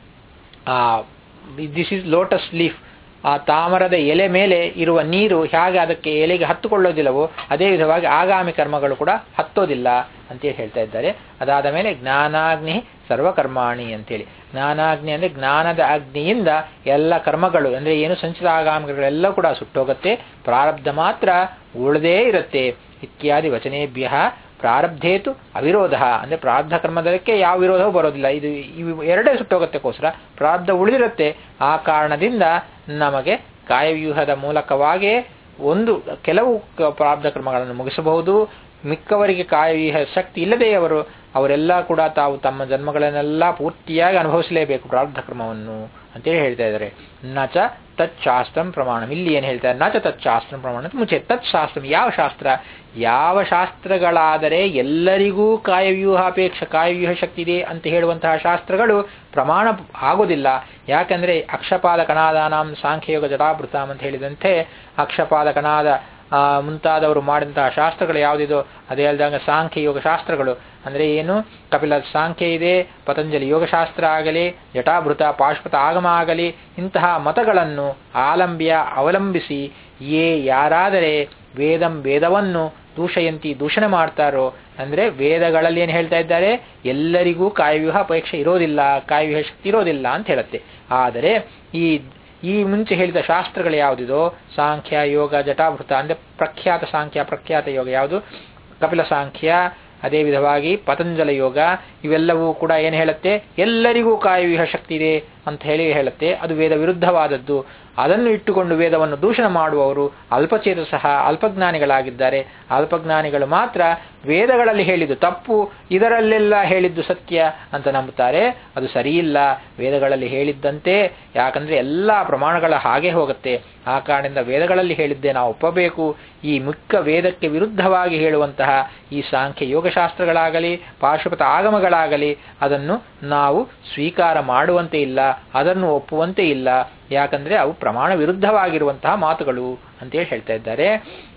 Speaker 1: ಆ ದಿಸ್ ಇಸ್ ಲೋಟಸ್ ಲೀಫ್ ಆ ತಾಮರದ ಎಲೆ ಮೇಲೆ ಇರುವ ನೀರು ಹೇಗೆ ಅದಕ್ಕೆ ಎಲೆಗೆ ಹತ್ತುಕೊಳ್ಳೋದಿಲ್ಲವೋ ಅದೇ ವಿಧವಾಗಿ ಆಗಾಮಿ ಕರ್ಮಗಳು ಕೂಡ ಹತ್ತೋದಿಲ್ಲ ಅಂತೇಳಿ ಹೇಳ್ತಾ ಇದ್ದಾರೆ ಅದಾದ ಮೇಲೆ ಜ್ಞಾನಾಗ್ನಿ ಸರ್ವಕರ್ಮಾಣಿ ಅಂತೇಳಿ ಜ್ಞಾನಾಗ್ನಿ ಅಂದ್ರೆ ಜ್ಞಾನದ ಅಗ್ನಿಯಿಂದ ಎಲ್ಲ ಕರ್ಮಗಳು ಅಂದ್ರೆ ಏನು ಸಂಚಿತ ಆಗಾಮಿಗಳೆಲ್ಲ ಕೂಡ ಸುಟ್ಟೋಗುತ್ತೆ ಪ್ರಾರಬ್ಧ ಮಾತ್ರ ಉಳದೇ ಇರುತ್ತೆ ಇತ್ಯಾದಿ ವಚನೇಭ್ಯ ಪ್ರಾರಬ್ಧೇತು ಅವಿರೋಧ ಅಂದ್ರೆ ಪ್ರಾರಬ್ಧ ಕರ್ಮದಕ್ಕೆ ಯಾವ ವಿರೋಧವೂ ಬರೋದಿಲ್ಲ ಇದು ಇವು ಎರಡೇ ಸುಟ್ಟೋಗತ್ತೆಗೋಸ್ಕರ ಪ್ರಾರಬ್ಧ ಉಳಿದಿರುತ್ತೆ ಆ ಕಾರಣದಿಂದ ನಮಗೆ ಕಾಯವ್ಯೂಹದ ಮೂಲಕವಾಗೇ ಒಂದು ಕೆಲವು ಪ್ರಾರಬ್ಧ ಕರ್ಮಗಳನ್ನು ಮುಗಿಸಬಹುದು ಮಿಕ್ಕವರಿಗೆ ಕಾಯವ್ಯೂಹ ಶಕ್ತಿ ಇಲ್ಲದೆಯವರು ಅವರೆಲ್ಲ ಕೂಡ ತಾವು ತಮ್ಮ ಜನ್ಮಗಳನ್ನೆಲ್ಲ ಪೂರ್ತಿಯಾಗಿ ಅನುಭವಿಸಲೇಬೇಕು ಪ್ರಾರಬ್ಧ ಕ್ರಮವನ್ನು ಅಂತೇಳಿ ಹೇಳ್ತಾ ಇದ್ದಾರೆ ನಚ ತತ್ ಶಾಸ್ತ್ರಂ ಪ್ರಮಾಣ ಇಲ್ಲಿ ಏನು ಹೇಳ್ತಾರೆ ನಚ ತತ್ ಶಾಸ್ತ್ರಂ ಪ್ರಮಾಣ ಮುಂಚೆ ತತ್ ಶಾಸ್ತ್ರಂ ಯಾವ ಶಾಸ್ತ್ರ ಯಾವ ಶಾಸ್ತ್ರಗಳಾದರೆ ಎಲ್ಲರಿಗೂ ಕಾಯವ್ಯೂಹಾಪೇಕ್ಷ ಕಾಯವ್ಯೂಹ ಶಕ್ತಿ ಇದೆ ಅಂತ ಹೇಳುವಂತಹ ಶಾಸ್ತ್ರಗಳು ಪ್ರಮಾಣ ಆಗೋದಿಲ್ಲ ಯಾಕಂದ್ರೆ ಅಕ್ಷಪಾದ ಕಣಾದಾನಾಂ ಸಾಂಖ್ಯಯೋಗ ಜಟಾಭೃತಾಂ ಅಂತ ಹೇಳಿದಂತೆ ಅಕ್ಷಪಾದ ಕಣಾದ ಮುಂತಾದವರು ಮಾಡಿದಂತಹ ಶಾಸ್ತ್ರಗಳು ಯಾವುದಿದೋ ಅದೇ ಹೇಳ್ದಂಗೆ ಸಾಂಖ್ಯ ಯೋಗ ಶಾಸ್ತ್ರಗಳು ಅಂದ್ರೆ ಏನು ಕಪಿಲ ಸಾಂಖ್ಯ ಇದೆ ಪತಂಜಲಿ ಯೋಗಶಾಸ್ತ್ರ ಆಗಲಿ ಜಟಾಭೃತ ಪಾಶ್ವತ ಆಗಮ ಆಗಲಿ ಇಂತಹ ಮತಗಳನ್ನು ಆಲಂಬ್ಯ ಅವಲಂಬಿಸಿ ಏ ಯಾರಾದರೆ ವೇದಂ ವೇದವನ್ನು ದೂಷಯಂತಿ ದೂಷಣೆ ಮಾಡ್ತಾರೋ ಅಂದ್ರೆ ವೇದಗಳಲ್ಲಿ ಏನು ಹೇಳ್ತಾ ಇದ್ದಾರೆ ಎಲ್ಲರಿಗೂ ಕಾಯವ್ಯೂಹ ಅಪೇಕ್ಷೆ ಇರೋದಿಲ್ಲ ಕಾಯವ್ಯೂಹ ಶಕ್ತಿ ಇರೋದಿಲ್ಲ ಅಂತ ಹೇಳುತ್ತೆ ಆದರೆ ಈ ಈ ಮುಂಚೆ ಹೇಳಿದ ಶಾಸ್ತ್ರಗಳು ಯಾವುದಿದೋ ಸಾಂಖ್ಯ ಯೋಗ ಜಟಾಭೃತ ಅಂದ್ರೆ ಪ್ರಖ್ಯಾತ ಸಾಂಖ್ಯ ಪ್ರಖ್ಯಾತ ಯೋಗ ಯಾವುದು ಕಪಿಲ ಸಾಂಖ್ಯ ಅದೇ ವಿಧವಾಗಿ ಪತಂಜಲ ಯೋಗ ಇವೆಲ್ಲವೂ ಕೂಡ ಏನು ಹೇಳುತ್ತೆ ಎಲ್ಲರಿಗೂ ಕಾಯವ್ಯೂಹ ಶಕ್ತಿ ಇದೆ ಅಂತ ಹೇಳಿ ಹೇಳುತ್ತೆ ಅದು ವೇದ ವಿರುದ್ಧವಾದದ್ದು ಅದನ್ನು ಇಟ್ಟುಕೊಂಡು ವೇದವನ್ನು ದೂಷಣ ಮಾಡುವವರು ಅಲ್ಪಚೇತ ಸಹ ಅಲ್ಪಜ್ಞಾನಿಗಳಾಗಿದ್ದಾರೆ ಅಲ್ಪಜ್ಞಾನಿಗಳು ಮಾತ್ರ ವೇದಗಳಲ್ಲಿ ಹೇಳಿದ್ದು ತಪ್ಪು ಇದರಲ್ಲೆಲ್ಲ ಹೇಳಿದ್ದು ಸತ್ಯ ಅಂತ ನಂಬುತ್ತಾರೆ ಅದು ಸರಿಯಿಲ್ಲ ವೇದಗಳಲ್ಲಿ ಹೇಳಿದ್ದಂತೆ ಯಾಕಂದ್ರೆ ಎಲ್ಲ ಪ್ರಮಾಣಗಳ ಹಾಗೆ ಹೋಗುತ್ತೆ ಆ ಕಾರಣದಿಂದ ವೇದಗಳಲ್ಲಿ ಹೇಳಿದ್ದೆ ನಾವು ಒಪ್ಪಬೇಕು ಈ ಮುಖ್ಯ ವೇದಕ್ಕೆ ವಿರುದ್ಧವಾಗಿ ಹೇಳುವಂತಹ ಈ ಸಾಂಖ್ಯ ಯೋಗಶಾಸ್ತ್ರಗಳಾಗಲಿ ಪಾಶುಪತ ಆಗಮಗಳಾಗಲಿ ಅದನ್ನು ನಾವು ಸ್ವೀಕಾರ ಮಾಡುವಂತೆ ಇಲ್ಲ ಅದನ್ನು ಒಪ್ಪುವಂತೆ ಇಲ್ಲ ಯಾಕಂದ್ರೆ ಅವು ಪ್ರಮಾಣ ವಿರುದ್ಧವಾಗಿರುವಂತಹ ಮಾತುಗಳು ಅಂತೇಳಿ ಹೇಳ್ತಾ ಇದ್ದಾರೆ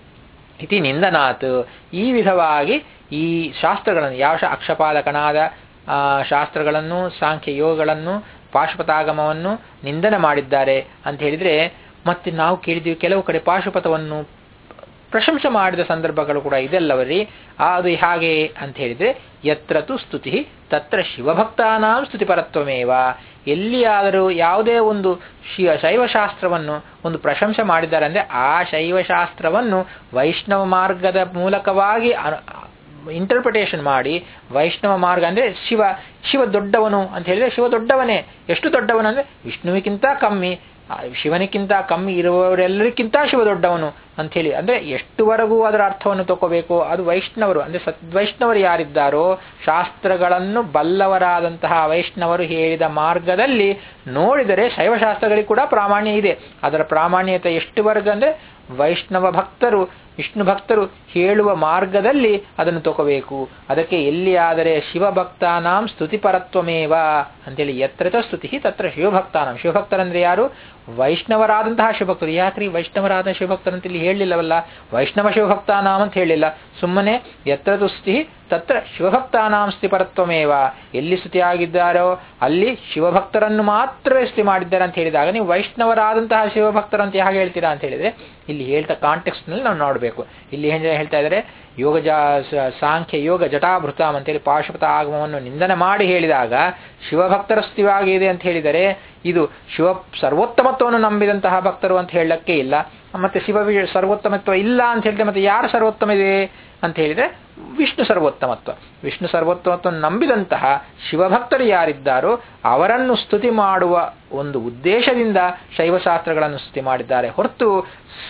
Speaker 1: ಇತಿ ನಿಂದನಾತ್ ಈ ವಿಧವಾಗಿ ಈ ಶಾಸ್ತ್ರಗಳನ್ನು ಯಾವ ಅಕ್ಷಪಾಲಕನಾದ ಶಾಸ್ತ್ರಗಳನ್ನು ಸಾಂಖ್ಯ ಯೋಗಗಳನ್ನು ಪಾಶುಪತಾಗಮವನ್ನು ನಿಂದನೆ ಮಾಡಿದ್ದಾರೆ ಅಂತ ಹೇಳಿದ್ರೆ ಮತ್ತೆ ನಾವು ಕೇಳಿದ್ವಿ ಕೆಲವು ಕಡೆ ಪಾಶುಪತವನ್ನು ಪ್ರಶಂಸೆ ಮಾಡಿದ ಸಂದರ್ಭಗಳು ಕೂಡ ಇದೆಲ್ಲವರಿ ಅದು ಹಾಗೆ ಅಂತ ಹೇಳಿದ್ರೆ ಯತ್ರತು ಸ್ತುತಿ ತತ್ರ ಶಿವಭಕ್ತಾನಾಂ ಸ್ತುತಿಪರತ್ವಮೇವ ಎಲ್ಲಿಯಾದರೂ ಯಾವುದೇ ಒಂದು ಶಿವ ಶೈವಶಾಸ್ತ್ರವನ್ನು ಒಂದು ಪ್ರಶಂಸೆ ಮಾಡಿದ್ದಾರೆ ಅಂದ್ರೆ ಆ ಶೈವಶಾಸ್ತ್ರವನ್ನು ವೈಷ್ಣವ ಮಾರ್ಗದ ಮೂಲಕವಾಗಿ ಇಂಟರ್ಪ್ರಿಟೇಷನ್ ಮಾಡಿ ವೈಷ್ಣವ ಮಾರ್ಗ ಅಂದ್ರೆ ಶಿವ ಶಿವ ದೊಡ್ಡವನು ಅಂತ ಹೇಳಿದ್ರೆ ಶಿವ ದೊಡ್ಡವನೇ ಎಷ್ಟು ದೊಡ್ಡವನು ಅಂದ್ರೆ ವಿಷ್ಣುವಿಗಿಂತ ಕಮ್ಮಿ ಶಿವನಿಗಿಂತ ಕಮ್ಮಿ ಇರುವವರೆಲ್ಲರಿಗಿಂತ ಶಿವ ದೊಡ್ಡವನು ಅಂತ ಹೇಳಿ ಅಂದ್ರೆ ಎಷ್ಟುವರೆಗೂ ಅದರ ಅರ್ಥವನ್ನು ತಗೋಬೇಕು ಅದು ವೈಷ್ಣವರು ಅಂದ್ರೆ ಸದ್ವೈಷ್ಣವರು ಯಾರಿದ್ದಾರೋ ಶಾಸ್ತ್ರಗಳನ್ನು ಬಲ್ಲವರಾದಂತಹ ವೈಷ್ಣವರು ಹೇಳಿದ ಮಾರ್ಗದಲ್ಲಿ ನೋಡಿದರೆ ಶೈವಶಾಸ್ತ್ರಗಳಿಗೆ ಕೂಡ ಪ್ರಾಮಾಣ್ಯ ಇದೆ ಅದರ ಪ್ರಾಮಾಣ್ಯತೆ ಎಷ್ಟುವರೆಗೂ ಅಂದ್ರೆ ವೈಷ್ಣವ ಭಕ್ತರು ವಿಷ್ಣು ಭಕ್ತರು ಹೇಳುವ ಮಾರ್ಗದಲ್ಲಿ ಅದನ್ನು ತಗೋಬೇಕು ಅದಕ್ಕೆ ಎಲ್ಲಿಯಾದರೆ ಶಿವಭಕ್ತಾನಾಂ ಸ್ತುತಿಪರತ್ವಮೇವ ಅಂತೇಳಿ ಯತ್ರ ಸ್ತುತಿ ತತ್ರ ಶಿವಭಕ್ತಾನಾಂ ಶಿವಭಕ್ತರಂದ್ರೆ ಯಾರು ವೈಷ್ಣವರಾದಂತಹ ಶಿವಭಕ್ತರು ಯಾಕ್ರಿ ವೈಷ್ಣವರಾದ ಶಿವಭಕ್ತರಂತ ಇಲ್ಲಿ ಹೇಳಲಿಲ್ಲವಲ್ಲ ವೈಷ್ಣವ ಶಿವಭಕ್ತಾನಾಂ ಅಂತ ಹೇಳಿಲ್ಲ ಸುಮ್ಮನೆ ಯತ್ರ ಸ್ತುತಿ ತತ್ರ ಶಿವಭಕ್ತಾನಾಂ ಸ್ತುತಿಪರತ್ವಮೇವ ಎಲ್ಲಿ ಸ್ತುತಿ ಆಗಿದ್ದಾರೋ ಅಲ್ಲಿ ಶಿವಭಕ್ತರನ್ನು ಮಾತ್ರ ಸ್ತುತಿ ಮಾಡಿದ್ದಾರೆ ಅಂತ ಹೇಳಿದಾಗ ನೀವು ವೈಷ್ಣವರಾದಂತಹ ಶಿವಭಕ್ತರು ಅಂತ ಹೇಗೆ ಹೇಳ್ತೀರಾ ಅಂತ ಹೇಳಿದ್ರೆ ಇಲ್ಲಿ ಹೇಳ್ತಾ ಕಾಂಟೆಕ್ಸ್ಟ್ ನಲ್ಲಿ ನಾವು ನೋಡಬೇಕು ಇಲ್ಲಿ ಏನು ಹೇಳ್ತಾ ಇದ್ದಾರೆ ಯೋಗ ಜಾ ಸಾಂಖ್ಯ ಯೋಗ ಜಟಾಭೃತಂ ಅಂತೇಳಿ ಪಾಶುಪತ ಆಗಮವನ್ನು ನಿಂದನೆ ಮಾಡಿ ಹೇಳಿದಾಗ ಶಿವಭಕ್ತರ ಸ್ತುತಿವಾಗಿದೆ ಅಂತ ಹೇಳಿದರೆ ಇದು ಶಿವ ಸರ್ವೋತ್ತಮತ್ವವನ್ನು ನಂಬಿದಂತಹ ಭಕ್ತರು ಅಂತ ಹೇಳಕ್ಕೆ ಇಲ್ಲ ಮತ್ತೆ ಶಿವ ಸರ್ವೋತ್ತಮತ್ವ ಇಲ್ಲ ಅಂತ ಹೇಳಿದ್ರೆ ಮತ್ತೆ ಯಾರು ಸರ್ವೋತ್ತಮ ಇದೆ ಅಂತ ಹೇಳಿದ್ರೆ ವಿಷ್ಣು ಸರ್ವೋತ್ತಮತ್ವ ವಿಷ್ಣು ಸರ್ವೋತ್ತಮತ್ವ ನಂಬಿದಂತಹ ಶಿವಭಕ್ತರು ಯಾರಿದ್ದಾರೋ ಅವರನ್ನು ಸ್ತುತಿ ಮಾಡುವ ಒಂದು ಉದ್ದೇಶದಿಂದ ಶೈವಶಾಸ್ತ್ರಗಳನ್ನು ಸ್ತುತಿ ಮಾಡಿದ್ದಾರೆ ಹೊರತು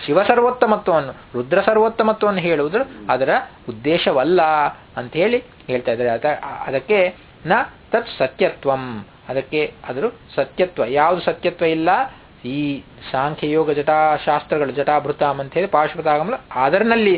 Speaker 1: ಶಿವ ಸರ್ವೋತ್ತಮತ್ವವನ್ನು ರುದ್ರ ಸರ್ವೋತ್ತಮತ್ವವನ್ನು ಹೇಳುವುದು ಅದರ ಉದ್ದೇಶವಲ್ಲ ಅಂತ ಹೇಳಿ ಹೇಳ್ತಾ ಇದ್ದಾರೆ ಅದ ಅದಕ್ಕೆ ನ ತತ್ ಸತ್ಯತ್ವಂ ಅದಕ್ಕೆ ಅದರ ಸತ್ಯತ್ವ ಯಾವುದು ಸತ್ಯತ್ವ ಇಲ್ಲ ಈ ಸಾಂಖ್ಯಯೋಗ ಜಟಾಶಾಸ್ತ್ರಗಳು ಜಟಾಭೃತಾಮ್ ಅಂತ ಹೇಳಿ ಪಾಶ್ವತಾಗಮಲ ಅದರಲ್ಲಿ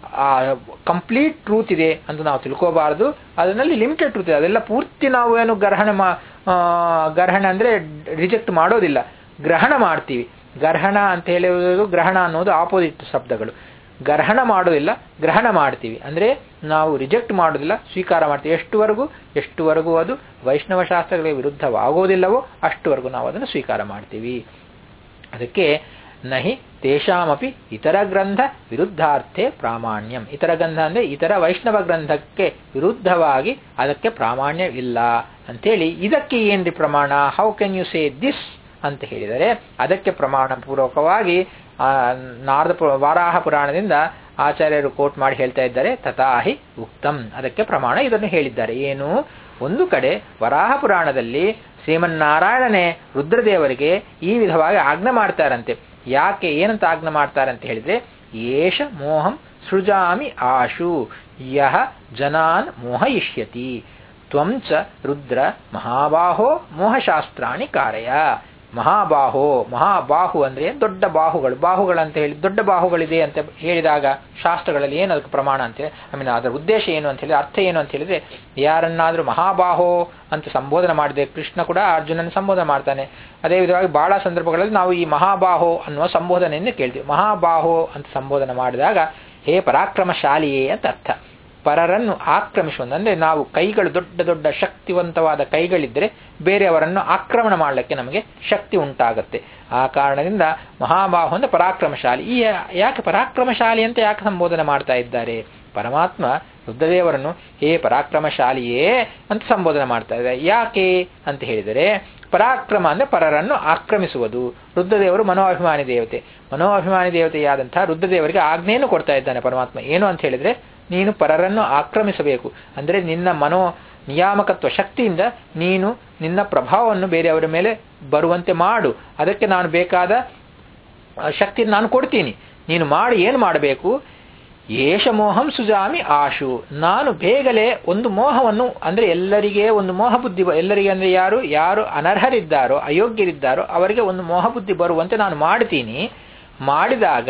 Speaker 1: ಕಂಪ್ಲೀಟ್ ಟ್ರೂತ್ ಇದೆ ಅಂತ ನಾವು ತಿಳ್ಕೋಬಾರದು ಅದರಲ್ಲಿ ಲಿಮಿಟೆಡ್ ಟ್ರೂತ್ ಇದೆ ಅದೆಲ್ಲ ಪೂರ್ತಿ ನಾವು ಏನು ಗ್ರಹಣ ಮಾ ಗ್ರಹಣ ಅಂದ್ರೆ ರಿಜೆಕ್ಟ್ ಮಾಡೋದಿಲ್ಲ ಗ್ರಹಣ ಮಾಡ್ತೀವಿ ಗ್ರಹಣ ಅಂತ ಹೇಳುವುದು ಗ್ರಹಣ ಅನ್ನೋದು ಆಪೋಸಿಟ್ ಶಬ್ದಗಳು ಗ್ರಹಣ ಮಾಡೋದಿಲ್ಲ ಗ್ರಹಣ ಮಾಡ್ತೀವಿ ಅಂದ್ರೆ ನಾವು ರಿಜೆಕ್ಟ್ ಮಾಡೋದಿಲ್ಲ ಸ್ವೀಕಾರ ಮಾಡ್ತೀವಿ ಎಷ್ಟುವರೆಗೂ ಎಷ್ಟುವರೆಗೂ ಅದು ವೈಷ್ಣವ ಶಾಸ್ತ್ರಗಳಿಗೆ ವಿರುದ್ಧವಾಗೋದಿಲ್ಲವೋ ಅಷ್ಟುವರೆಗೂ ನಾವು ಅದನ್ನು ಸ್ವೀಕಾರ ಮಾಡ್ತೀವಿ ಅದಕ್ಕೆ ನಹಿ ತೇಷಾಮಪಿ ಇತರ ಗ್ರಂಥ ವಿರುದ್ಧಾರ್ಥೆ ಪ್ರಾಮಾಣ್ಯಂ ಇತರ ಗ್ರಂಥ ಅಂದ್ರೆ ಇತರ ವೈಷ್ಣವ ಗ್ರಂಥಕ್ಕೆ ವಿರುದ್ಧವಾಗಿ ಅದಕ್ಕೆ ಪ್ರಾಮಾಣ್ಯ ಇಲ್ಲ ಅಂತೇಳಿ ಇದಕ್ಕೆ ಏನ್ರಿ ಪ್ರಮಾಣ how can you say this ಅಂತ ಹೇಳಿದರೆ ಅದಕ್ಕೆ ಪ್ರಮಾಣ ಪೂರ್ವಕವಾಗಿ ನಾರದ ವಾರಾಹ ಪುರಾಣದಿಂದ ಆಚಾರ್ಯರು ಕೋಟ್ ಮಾಡಿ ಹೇಳ್ತಾ ಇದ್ದಾರೆ ತಥಾಹಿ ಉಕ್ತಂ ಅದಕ್ಕೆ ಪ್ರಮಾಣ ಇದನ್ನು ಹೇಳಿದ್ದಾರೆ ಏನು ಒಂದು ಕಡೆ ವರಾಹ ಪುರಾಣದಲ್ಲಿ ಶ್ರೀಮನ್ನಾರಾಯಣನೇ ರುದ್ರದೇವರಿಗೆ ಈ ವಿಧವಾಗಿ ಆಜ್ಞೆ ಮಾಡ್ತಾರಂತೆ ಯಾಕೆ ಏನಂತ ಆಜ್ಞೆ ಮಾಡ್ತಾರೆ ಅಂತ ಹೇಳಿದ್ರೆ ಏಷ ಮೋಹಂ ಸೃಜಾಮಿ ಆಶು ಯಹ ಜನಾನ್ ಮೋಹಯಿಷ್ಯತಿ ತ್ವಂಚ ರುದ್ರ ಮಹಾಬಾಹೋ ಮೋಹಶಾಸ್ತ್ರಾಣಿ ಕಾರಯ ಮಹಾಬಾಹೋ ಮಹಾಬಾಹು ಅಂದ್ರೆ ದೊಡ್ಡ ಬಾಹುಗಳು ಬಾಹುಗಳಂತ ಹೇಳಿ ದೊಡ್ಡ ಬಾಹುಗಳಿದೆ ಅಂತ ಹೇಳಿದಾಗ ಶಾಸ್ತ್ರಗಳಲ್ಲಿ ಏನು ಅದಕ್ಕೆ ಪ್ರಮಾಣ ಅಂತ ಐ ಮೀನ್ ಅದರ ಉದ್ದೇಶ ಏನು ಅಂತ ಹೇಳಿ ಅರ್ಥ ಏನು ಅಂತ ಹೇಳಿದ್ರೆ ಯಾರನ್ನಾದ್ರೂ ಮಹಾಬಾಹೋ ಅಂತ ಸಂಬೋಧನೆ ಮಾಡಿದೆ ಕೃಷ್ಣ ಕೂಡ ಅರ್ಜುನನ ಸಂಬೋಧನೆ ಮಾಡ್ತಾನೆ ಅದೇ ವಿಧವಾಗಿ ಬಹಳ ಸಂದರ್ಭಗಳಲ್ಲಿ ನಾವು ಈ ಮಹಾಬಾಹೋ ಅನ್ನುವ ಸಂಬೋಧನೆಯನ್ನು ಕೇಳ್ತೀವಿ ಮಹಾಬಾಹೋ ಅಂತ ಸಂಬೋಧನೆ ಮಾಡಿದಾಗ ಹೇ ಪರಾಕ್ರಮಶಾಲಿಯೇ ಅಂತ ಅರ್ಥ ಪರರನ್ನು ಆಕ್ರಮಿಸುವುದು ಅಂದ್ರೆ ನಾವು ಕೈಗಳು ದೊಡ್ಡ ದೊಡ್ಡ ಶಕ್ತಿವಂತವಾದ ಕೈಗಳಿದ್ದರೆ ಬೇರೆಯವರನ್ನು ಆಕ್ರಮಣ ಮಾಡಲಿಕ್ಕೆ ನಮಗೆ ಶಕ್ತಿ ಉಂಟಾಗುತ್ತೆ ಆ ಕಾರಣದಿಂದ ಮಹಾಬಾಹು ಅಂದ್ರೆ ಪರಾಕ್ರಮಶಾಲಿ ಈ ಯಾಕೆ ಪರಾಕ್ರಮಶಾಲಿ ಅಂತ ಯಾಕೆ ಸಂಬೋಧನೆ ಮಾಡ್ತಾ ಇದ್ದಾರೆ ಪರಮಾತ್ಮ ರುದ್ರದೇವರನ್ನು ಹೇ ಪರಾಕ್ರಮಶಾಲಿಯೇ ಅಂತ ಸಂಬೋಧನೆ ಮಾಡ್ತಾ ಇದ್ದಾರೆ ಯಾಕೆ ಅಂತ ಹೇಳಿದರೆ ಪರಾಕ್ರಮ ಅಂದ್ರೆ ಪರರನ್ನು ಆಕ್ರಮಿಸುವುದು ರುದ್ರದೇವರು ಮನೋಅಭಿಮಾನಿ ದೇವತೆ ಮನೋಅಭಿಮಾನಿ ದೇವತೆಯಾದಂತಹ ರುದ್ರದೇವರಿಗೆ ಆಜ್ಞೆಯನ್ನು ಕೊಡ್ತಾ ಇದ್ದಾನೆ ಪರಮಾತ್ಮ ಏನು ಅಂತ ಹೇಳಿದ್ರೆ ನೀನು ಪರರನ್ನು ಆಕ್ರಮಿಸಬೇಕು ಅಂದರೆ ನಿನ್ನ ಮನೋ ನಿಯಾಮಕತ್ವ ಶಕ್ತಿಯಿಂದ ನೀನು ನಿನ್ನ ಪ್ರಭಾವವನ್ನು ಬೇರೆಯವರ ಮೇಲೆ ಬರುವಂತೆ ಮಾಡು ಅದಕ್ಕೆ ನಾನು ಬೇಕಾದ ಶಕ್ತಿ ನಾನು ಕೊಡ್ತೀನಿ ನೀನು ಮಾಡಿ ಏನು ಮಾಡಬೇಕು ಏಷ ಮೋಹಂ ಸುಜಾಮಿ ಆಶು ನಾನು ಬೇಗನೆ ಒಂದು ಮೋಹವನ್ನು ಅಂದ್ರೆ ಎಲ್ಲರಿಗೆ ಒಂದು ಮೋಹ ಬುದ್ಧಿ ಎಲ್ಲರಿಗೆ ಅಂದ್ರೆ ಯಾರು ಯಾರು ಅನರ್ಹರಿದ್ದಾರೋ ಅಯೋಗ್ಯರಿದ್ದಾರೋ ಅವರಿಗೆ ಒಂದು ಮೋಹ ಬುದ್ಧಿ ಬರುವಂತೆ ನಾನು ಮಾಡ್ತೀನಿ ಮಾಡಿದಾಗ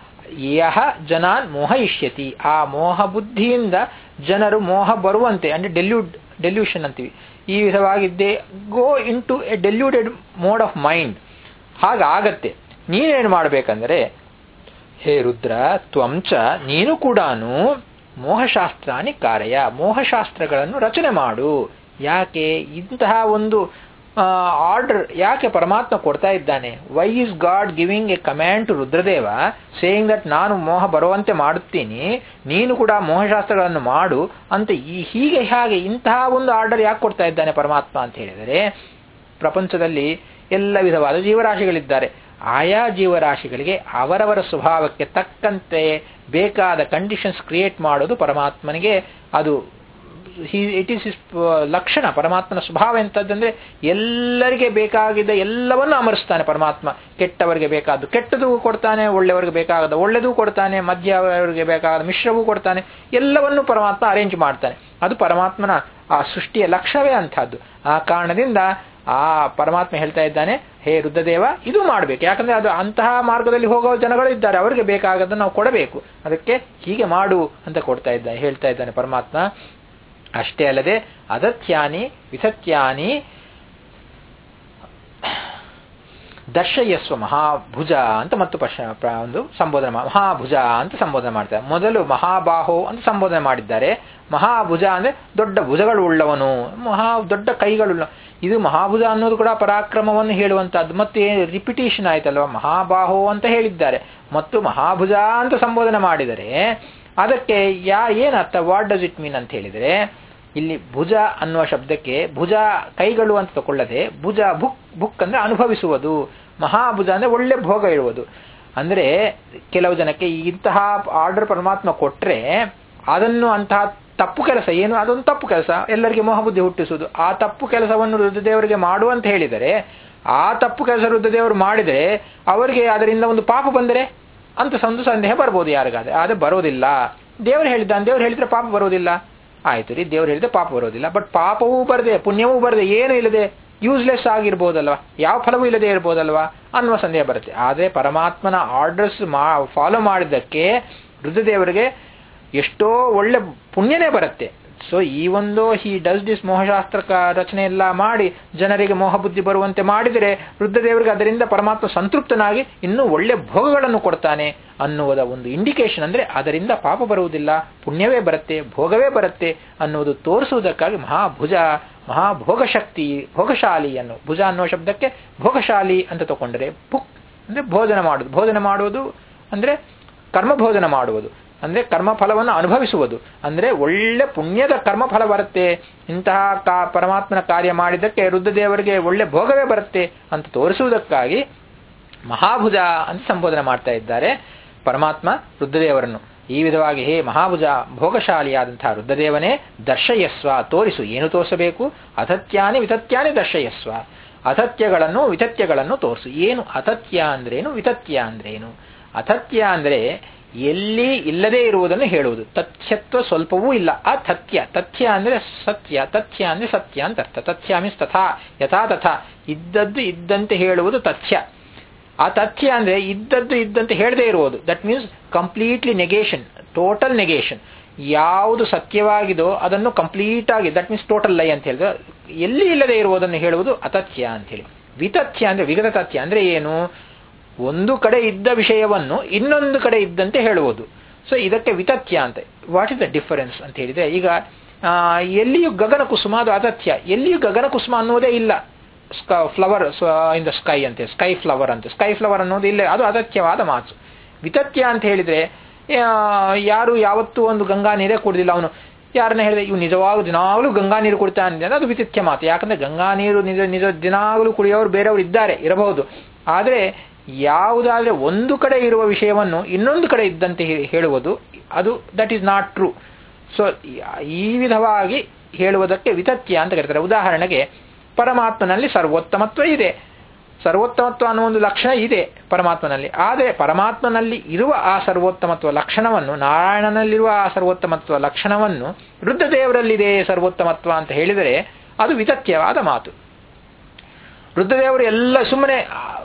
Speaker 1: ಯಹ ಜನಾನ್ ಮೋಹಯಿಷ್ಯತಿ ಆ ಮೋಹ ಬುದ್ಧಿಯಿಂದ ಜನರು ಮೋಹ ಬರುವಂತೆ ಅಂದ್ರೆ ಡೆಲ್ಯೂಡ್ ಡೆಲ್ಯೂಷನ್ ಅಂತೀವಿ ಈ ವಿಧವಾಗಿದ್ದೇ go into a deluded mode of mind ಹಾಗಾಗತ್ತೆ ನೀನೇನು ಮಾಡಬೇಕಂದ್ರೆ ಹೇ ರುದ್ರ ತ್ವಂಚ ನೀನು ಕೂಡ ಮೋಹಶಾಸ್ತ್ರಾನಿ ಕಾರ್ಯ ಮೋಹಶಾಸ್ತ್ರಗಳನ್ನು ರಚನೆ ಮಾಡು ಯಾಕೆ ಇಂತಹ ಒಂದು ಆರ್ಡರ್ ಯಾಕೆ ಪರಮಾತ್ಮ ಕೊಡ್ತಾ ಇದ್ದಾನೆ why is God giving a command to Rudradeva saying that ನಾನು ಮೋಹ ಬರುವಂತೆ ಮಾಡುತ್ತೀನಿ ನೀನು ಕೂಡ ಮೋಹಶಾಸ್ತ್ರಗಳನ್ನು ಮಾಡು ಅಂತ ಈ ಹೀಗೆ ಹಾಗೆ ಇಂತಹ ಒಂದು ಆರ್ಡರ್ ಯಾಕೆ ಕೊಡ್ತಾ ಇದ್ದಾನೆ ಪರಮಾತ್ಮ ಅಂತ ಹೇಳಿದರೆ ಪ್ರಪಂಚದಲ್ಲಿ ಎಲ್ಲ ವಿಧವಾದ ಜೀವರಾಶಿಗಳಿದ್ದಾರೆ ಆಯಾ ಜೀವರಾಶಿಗಳಿಗೆ ಅವರವರ ಸ್ವಭಾವಕ್ಕೆ ತಕ್ಕಂತೆ ಬೇಕಾದ ಕಂಡೀಷನ್ಸ್ ಕ್ರಿಯೇಟ್ ಮಾಡೋದು ಪರಮಾತ್ಮನಿಗೆ ಅದು ಇಟ್ ಈಸ್ ಇಸ್ ಲಕ್ಷಣ ಪರಮಾತ್ಮನ ಸ್ವಭಾವ ಎಂತದ್ದಂದ್ರೆ ಎಲ್ಲರಿಗೆ ಬೇಕಾಗಿದ್ದ ಎಲ್ಲವನ್ನೂ ಅಮರಿಸ್ತಾನೆ ಪರಮಾತ್ಮ ಕೆಟ್ಟವರಿಗೆ ಬೇಕಾದ್ದು ಕೆಟ್ಟದೂ ಕೊಡ್ತಾನೆ ಒಳ್ಳೆಯವರಿಗೆ ಬೇಕಾಗದ ಒಳ್ಳೆದೂ ಕೊಡ್ತಾನೆ ಮಧ್ಯವರಿಗೆ ಬೇಕಾದ ಮಿಶ್ರವೂ ಕೊಡ್ತಾನೆ ಎಲ್ಲವನ್ನೂ ಪರಮಾತ್ಮ ಅರೇಂಜ್ ಮಾಡ್ತಾನೆ ಅದು ಪರಮಾತ್ಮನ ಆ ಸೃಷ್ಟಿಯ ಲಕ್ಷಣವೇ ಅಂಥದ್ದು ಆ ಕಾರಣದಿಂದ ಆ ಪರಮಾತ್ಮ ಹೇಳ್ತಾ ಇದ್ದಾನೆ ಹೇ ರುದ್ರದೇವ ಇದು ಮಾಡಬೇಕು ಯಾಕಂದ್ರೆ ಅದು ಅಂತಹ ಮಾರ್ಗದಲ್ಲಿ ಹೋಗೋ ಜನಗಳು ಇದ್ದಾರೆ ಅವರಿಗೆ ಬೇಕಾಗದನ್ನು ನಾವು ಕೊಡಬೇಕು ಅದಕ್ಕೆ ಹೀಗೆ ಮಾಡು ಅಂತ ಕೊಡ್ತಾ ಇದ್ದಾನೆ ಹೇಳ್ತಾ ಇದ್ದಾನೆ ಪರಮಾತ್ಮ ಅಷ್ಟೇ ಅಲ್ಲದೆ ಅದತ್ಯಾನಿ ವಿಸತ್ಯಾನಿ ದರ್ಶಯಸ್ವ ಮಹಾಭುಜ ಅಂತ ಮತ್ತು ಪಶ ಒಂದು ಸಂಬೋಧನೆ ಮಹಾಭುಜ ಅಂತ ಸಂಬೋಧನೆ ಮಾಡ್ತಾರೆ ಮೊದಲು ಮಹಾಬಾಹೋ ಅಂತ ಸಂಬೋಧನೆ ಮಾಡಿದ್ದಾರೆ ಮಹಾಭುಜ ಅಂದ್ರೆ ದೊಡ್ಡ ಭುಜಗಳು ಉಳ್ಳವನು ಮಹಾ ದೊಡ್ಡ ಕೈಗಳುಳ್ಳ ಇದು ಮಹಾಭುಜ ಅನ್ನೋದು ಕೂಡ ಪರಾಕ್ರಮವನ್ನು ಹೇಳುವಂತಹದ್ದು ಮತ್ತೆ ರಿಪಿಟೇಷನ್ ಆಯ್ತಲ್ವ ಮಹಾಬಾಹೋ ಅಂತ ಹೇಳಿದ್ದಾರೆ ಮತ್ತು ಮಹಾಭುಜ ಅಂತ ಸಂಬೋಧನೆ ಮಾಡಿದರೆ ಅದಕ್ಕೆ ಯಾ ಏನರ್ಥ ವಾಟ್ ಡಸ್ ಇಟ್ ಮೀನ್ ಅಂತ ಹೇಳಿದರೆ ಇಲ್ಲಿ ಭುಜ ಅನ್ನುವ ಶಬ್ದಕ್ಕೆ ಭುಜ ಕೈಗಳು ಅಂತ ತಗೊಳ್ಳದೆ ಭುಜ ಬುಕ್ ಬುಕ್ ಅಂದ್ರೆ ಅನುಭವಿಸುವುದು ಮಹಾಭುಜ ಅಂದ್ರೆ ಒಳ್ಳೆ ಭೋಗ ಇರುವುದು ಅಂದ್ರೆ ಕೆಲವು ಜನಕ್ಕೆ ಇಂತಹ ಆರ್ಡರ್ ಪರಮಾತ್ಮ ಕೊಟ್ರೆ ಅದನ್ನು ಅಂತಹ ತಪ್ಪು ಕೆಲಸ ಏನು ಅದೊಂದು ತಪ್ಪು ಕೆಲಸ ಎಲ್ಲರಿಗೆ ಮೋಹಬುದ್ಧಿ ಹುಟ್ಟಿಸುವುದು ಆ ತಪ್ಪು ಕೆಲಸವನ್ನು ರುದ್ರದೇವರಿಗೆ ಮಾಡು ಅಂತ ಹೇಳಿದರೆ ಆ ತಪ್ಪು ಕೆಲಸ ರುದ್ರದೇವರು ಮಾಡಿದರೆ ಅವರಿಗೆ ಅದರಿಂದ ಒಂದು ಪಾಪ ಬಂದರೆ ಅಂತ ಒಂದು ಸಂದೇಹ ಬರ್ಬೋದು ಯಾರಿಗಾದ್ರೆ ಆದ್ರೆ ಬರೋದಿಲ್ಲ ದೇವರು ಹೇಳಿದ್ದಾನೆ ದೇವ್ರು ಹೇಳಿದ್ರೆ ಪಾಪ ಬರೋದಿಲ್ಲ ಆಯ್ತು ರೀ ದೇವ್ರು ಹೇಳಿದ್ರೆ ಪಾಪ ಬರೋದಿಲ್ಲ ಬಟ್ ಪಾಪವೂ ಬರದೆ ಪುಣ್ಯವೂ ಬರದೆ ಏನು ಇಲ್ಲದೆ ಯೂಸ್ಲೆಸ್ ಆಗಿರ್ಬೋದಲ್ವಾ ಯಾವ ಫಲವೂ ಇಲ್ಲದೆ ಇರ್ಬೋದಲ್ವಾ ಅನ್ನುವ ಸಂದೇಹ ಬರುತ್ತೆ ಆದರೆ ಪರಮಾತ್ಮನ ಆರ್ಡರ್ಸ್ ಮಾ ಫಾಲೋ ಮಾಡಿದ್ದಕ್ಕೆ ರುದ್ರದೇವರಿಗೆ ಎಷ್ಟೋ ಒಳ್ಳೆ ಪುಣ್ಯನೇ ಬರುತ್ತೆ ಸೊ ಈ ಒಂದು ಹಿ ಡಸ್ ದಿಸ್ ಮೋಹಶಾಸ್ತ್ರ ರಚನೆ ಎಲ್ಲ ಮಾಡಿ ಜನರಿಗೆ ಮೋಹ ಬುದ್ಧಿ ಬರುವಂತೆ ಮಾಡಿದರೆ ರುದ್ರದೇವರಿಗೆ ಅದರಿಂದ ಪರಮಾತ್ಮ ಸಂತೃಪ್ತನಾಗಿ ಇನ್ನೂ ಒಳ್ಳೆ ಭೋಗಗಳನ್ನು ಕೊಡ್ತಾನೆ ಅನ್ನುವುದ ಒಂದು ಇಂಡಿಕೇಶನ್ ಅಂದ್ರೆ ಅದರಿಂದ ಪಾಪ ಬರುವುದಿಲ್ಲ ಪುಣ್ಯವೇ ಬರುತ್ತೆ ಭೋಗವೇ ಬರುತ್ತೆ ಅನ್ನುವುದು ತೋರಿಸುವುದಕ್ಕಾಗಿ ಮಹಾಭುಜ ಮಹಾಭೋಗಶಕ್ತಿ ಭೋಗಶಾಲಿ ಅನ್ನೋ ಭುಜ ಅನ್ನೋ ಶಬ್ದಕ್ಕೆ ಭೋಗಶಾಲಿ ಅಂತ ತಗೊಂಡ್ರೆ ಭುಕ್ ಅಂದ್ರೆ ಭೋಜನ ಮಾಡುವುದು ಭೋಜನ ಮಾಡುವುದು ಅಂದ್ರೆ ಕರ್ಮ ಭೋಜನ ಮಾಡುವುದು ಅಂದ್ರೆ ಕರ್ಮಫಲವನ್ನು ಅನುಭವಿಸುವುದು ಅಂದ್ರೆ ಒಳ್ಳೆ ಪುಣ್ಯದ ಕರ್ಮಫಲ ಬರುತ್ತೆ ಇಂತಹ ಕಾ ಪರಮಾತ್ಮನ ಕಾರ್ಯ ಮಾಡಿದ್ದಕ್ಕೆ ರುದ್ರದೇವರಿಗೆ ಒಳ್ಳೆ ಭೋಗವೇ ಬರುತ್ತೆ ಅಂತ ತೋರಿಸುವುದಕ್ಕಾಗಿ ಮಹಾಭುಜ ಅಂತ ಸಂಬೋಧನೆ ಮಾಡ್ತಾ ಇದ್ದಾರೆ ಪರಮಾತ್ಮ ರುದ್ರದೇವರನ್ನು ಈ ವಿಧವಾಗಿ ಹೇ ಮಹಾಭುಜ ಭೋಗಶಾಲಿಯಾದಂತಹ ರುದ್ರದೇವನೇ ದರ್ಶಯಸ್ವ ತೋರಿಸು ಏನು ತೋರಿಸಬೇಕು ಅತತ್ಯಾನಿ ವಿತತ್ಯಾನಿ ದರ್ಶಯಸ್ವ ಅತತ್ಯಗಳನ್ನು ವಿತತ್ಯಗಳನ್ನು ತೋರಿಸು ಏನು ಅತತ್ಯ ಅಂದ್ರೇನು ವಿತತ್ಯ ಅಂದ್ರೇನು ಅತತ್ಯ ಅಂದ್ರೆ ಎಲ್ಲಿ ಇಲ್ಲದೆ ಇರುವುದನ್ನು ಹೇಳುವುದು ತಥ್ಯತ್ವ ಸ್ವಲ್ಪವೂ ಇಲ್ಲ ಅತಥ್ಯ ತಥ್ಯ ಅಂದ್ರೆ ಸತ್ಯ ತಥ್ಯ ಅಂದ್ರೆ ಸತ್ಯ ಅಂತ ಅರ್ಥ ತಥ್ಯ ಮೀನ್ಸ್ ತಥಾ ಯಥಾ ತಥಾ ಇದ್ದದ್ದು ಇದ್ದಂತೆ ಹೇಳುವುದು ತಥ್ಯ ಆ ತಥ್ಯ ಅಂದ್ರೆ ಇದ್ದದ್ದು ಇದ್ದಂತೆ ಹೇಳದೇ ಇರುವುದು that means completely negation total negation ಯಾವುದು ಸತ್ಯವಾಗಿದೋ ಅದನ್ನು ಕಂಪ್ಲೀಟ್ ಆಗಿ ದಟ್ ಮೀನ್ಸ್ ಟೋಟಲ್ ಲೈ ಅಂತ ಹೇಳಿದ್ರೆ ಎಲ್ಲಿ ಇಲ್ಲದೆ ಇರುವುದನ್ನು ಹೇಳುವುದು ಅತಥ್ಯ ಅಂತ ಹೇಳಿ ವಿತಥ್ಯ ಅಂದ್ರೆ ವಿಗತ ತಥ್ಯ ಅಂದ್ರೆ ಏನು ಒಂದು ಕಡೆ ಇದ್ದ ವಿಷಯವನ್ನು ಇನ್ನೊಂದು ಕಡೆ ಇದ್ದಂತೆ ಹೇಳುವುದು ಸೊ ಇದಕ್ಕೆ ವಿತಥ್ಯ ಅಂತ ವಾಟ್ ಇಸ್ ದ ಡಿಫರೆನ್ಸ್ ಅಂತ ಹೇಳಿದ್ರೆ ಈಗ ಎಲ್ಲಿಯೂ ಗಗನ ಕುಸುಮ ಅದು ಅತಥ್ಯ ಎಲ್ಲಿಯೂ ಗಗನ ಕುಸುಮ ಅನ್ನುವುದೇ ಇಲ್ಲ ಫ್ಲವರ್ ಇನ್ ದ ಸ್ಕೈ ಅಂತೆ ಸ್ಕೈ ಫ್ಲವರ್ ಅಂತೆ ಸ್ಕೈ ಫ್ಲವರ್ ಅನ್ನೋದು ಇಲ್ಲ ಅದು ಅತಥ್ಯವಾದ ಮಾತು ವಿತಥ್ಯ ಅಂತ ಹೇಳಿದ್ರೆ ಯಾರು ಯಾವತ್ತೂ ಒಂದು ಗಂಗಾ ನೀರೇ ಕುಡಿದಿಲ್ಲ ಅವನು ಯಾರನ್ನ ಹೇಳಿದ್ರೆ ಇವು ನಿಜವಾಗೂ ದಿನಾಗಲೂ ಗಂಗಾ ನೀರು ಕುಡಿತಾನೆ ಅಂದ್ರೆ ಅದು ವಿತಿಥ್ಯ ಮಾತು ಯಾಕಂದ್ರೆ ಗಂಗಾ ನೀರು ನಿಜ ನಿಜ ದಿನಾಗಲೂ ಕುಡಿಯೋರು ಬೇರೆಯವರು ಇದ್ದಾರೆ ಇರಬಹುದು ಆದರೆ ಯಾವುದಾದ್ರೆ ಒಂದು ಕಡೆ ಇರುವ ವಿಷಯವನ್ನು ಇನ್ನೊಂದು ಕಡೆ ಇದ್ದಂತೆ ಹೇಳುವುದು ಅದು that is not true so ಈ ವಿಧವಾಗಿ ಹೇಳುವುದಕ್ಕೆ ವಿತಥ್ಯ ಅಂತ ಕರೀತಾರೆ ಉದಾಹರಣೆಗೆ ಪರಮಾತ್ಮನಲ್ಲಿ ಸರ್ವೋತ್ತಮತ್ವ ಇದೆ ಸರ್ವೋತ್ತಮತ್ವ ಅನ್ನೋ ಒಂದು ಲಕ್ಷಣ ಇದೆ ಪರಮಾತ್ಮನಲ್ಲಿ ಆದರೆ ಪರಮಾತ್ಮನಲ್ಲಿ ಇರುವ ಆ ಸರ್ವೋತ್ತಮತ್ವ ಲಕ್ಷಣವನ್ನು ನಾರಾಯಣನಲ್ಲಿರುವ ಆ ಸರ್ವೋತ್ತಮತ್ವ ಲಕ್ಷಣವನ್ನು ರುದ್ರದೇವರಲ್ಲಿದೆ ಸರ್ವೋತ್ತಮತ್ವ ಅಂತ ಹೇಳಿದರೆ ಅದು ವಿತಥ್ಯವಾದ ಮಾತು ರುದ್ರದೇವರು ಎಲ್ಲ ಸುಮ್ಮನೆ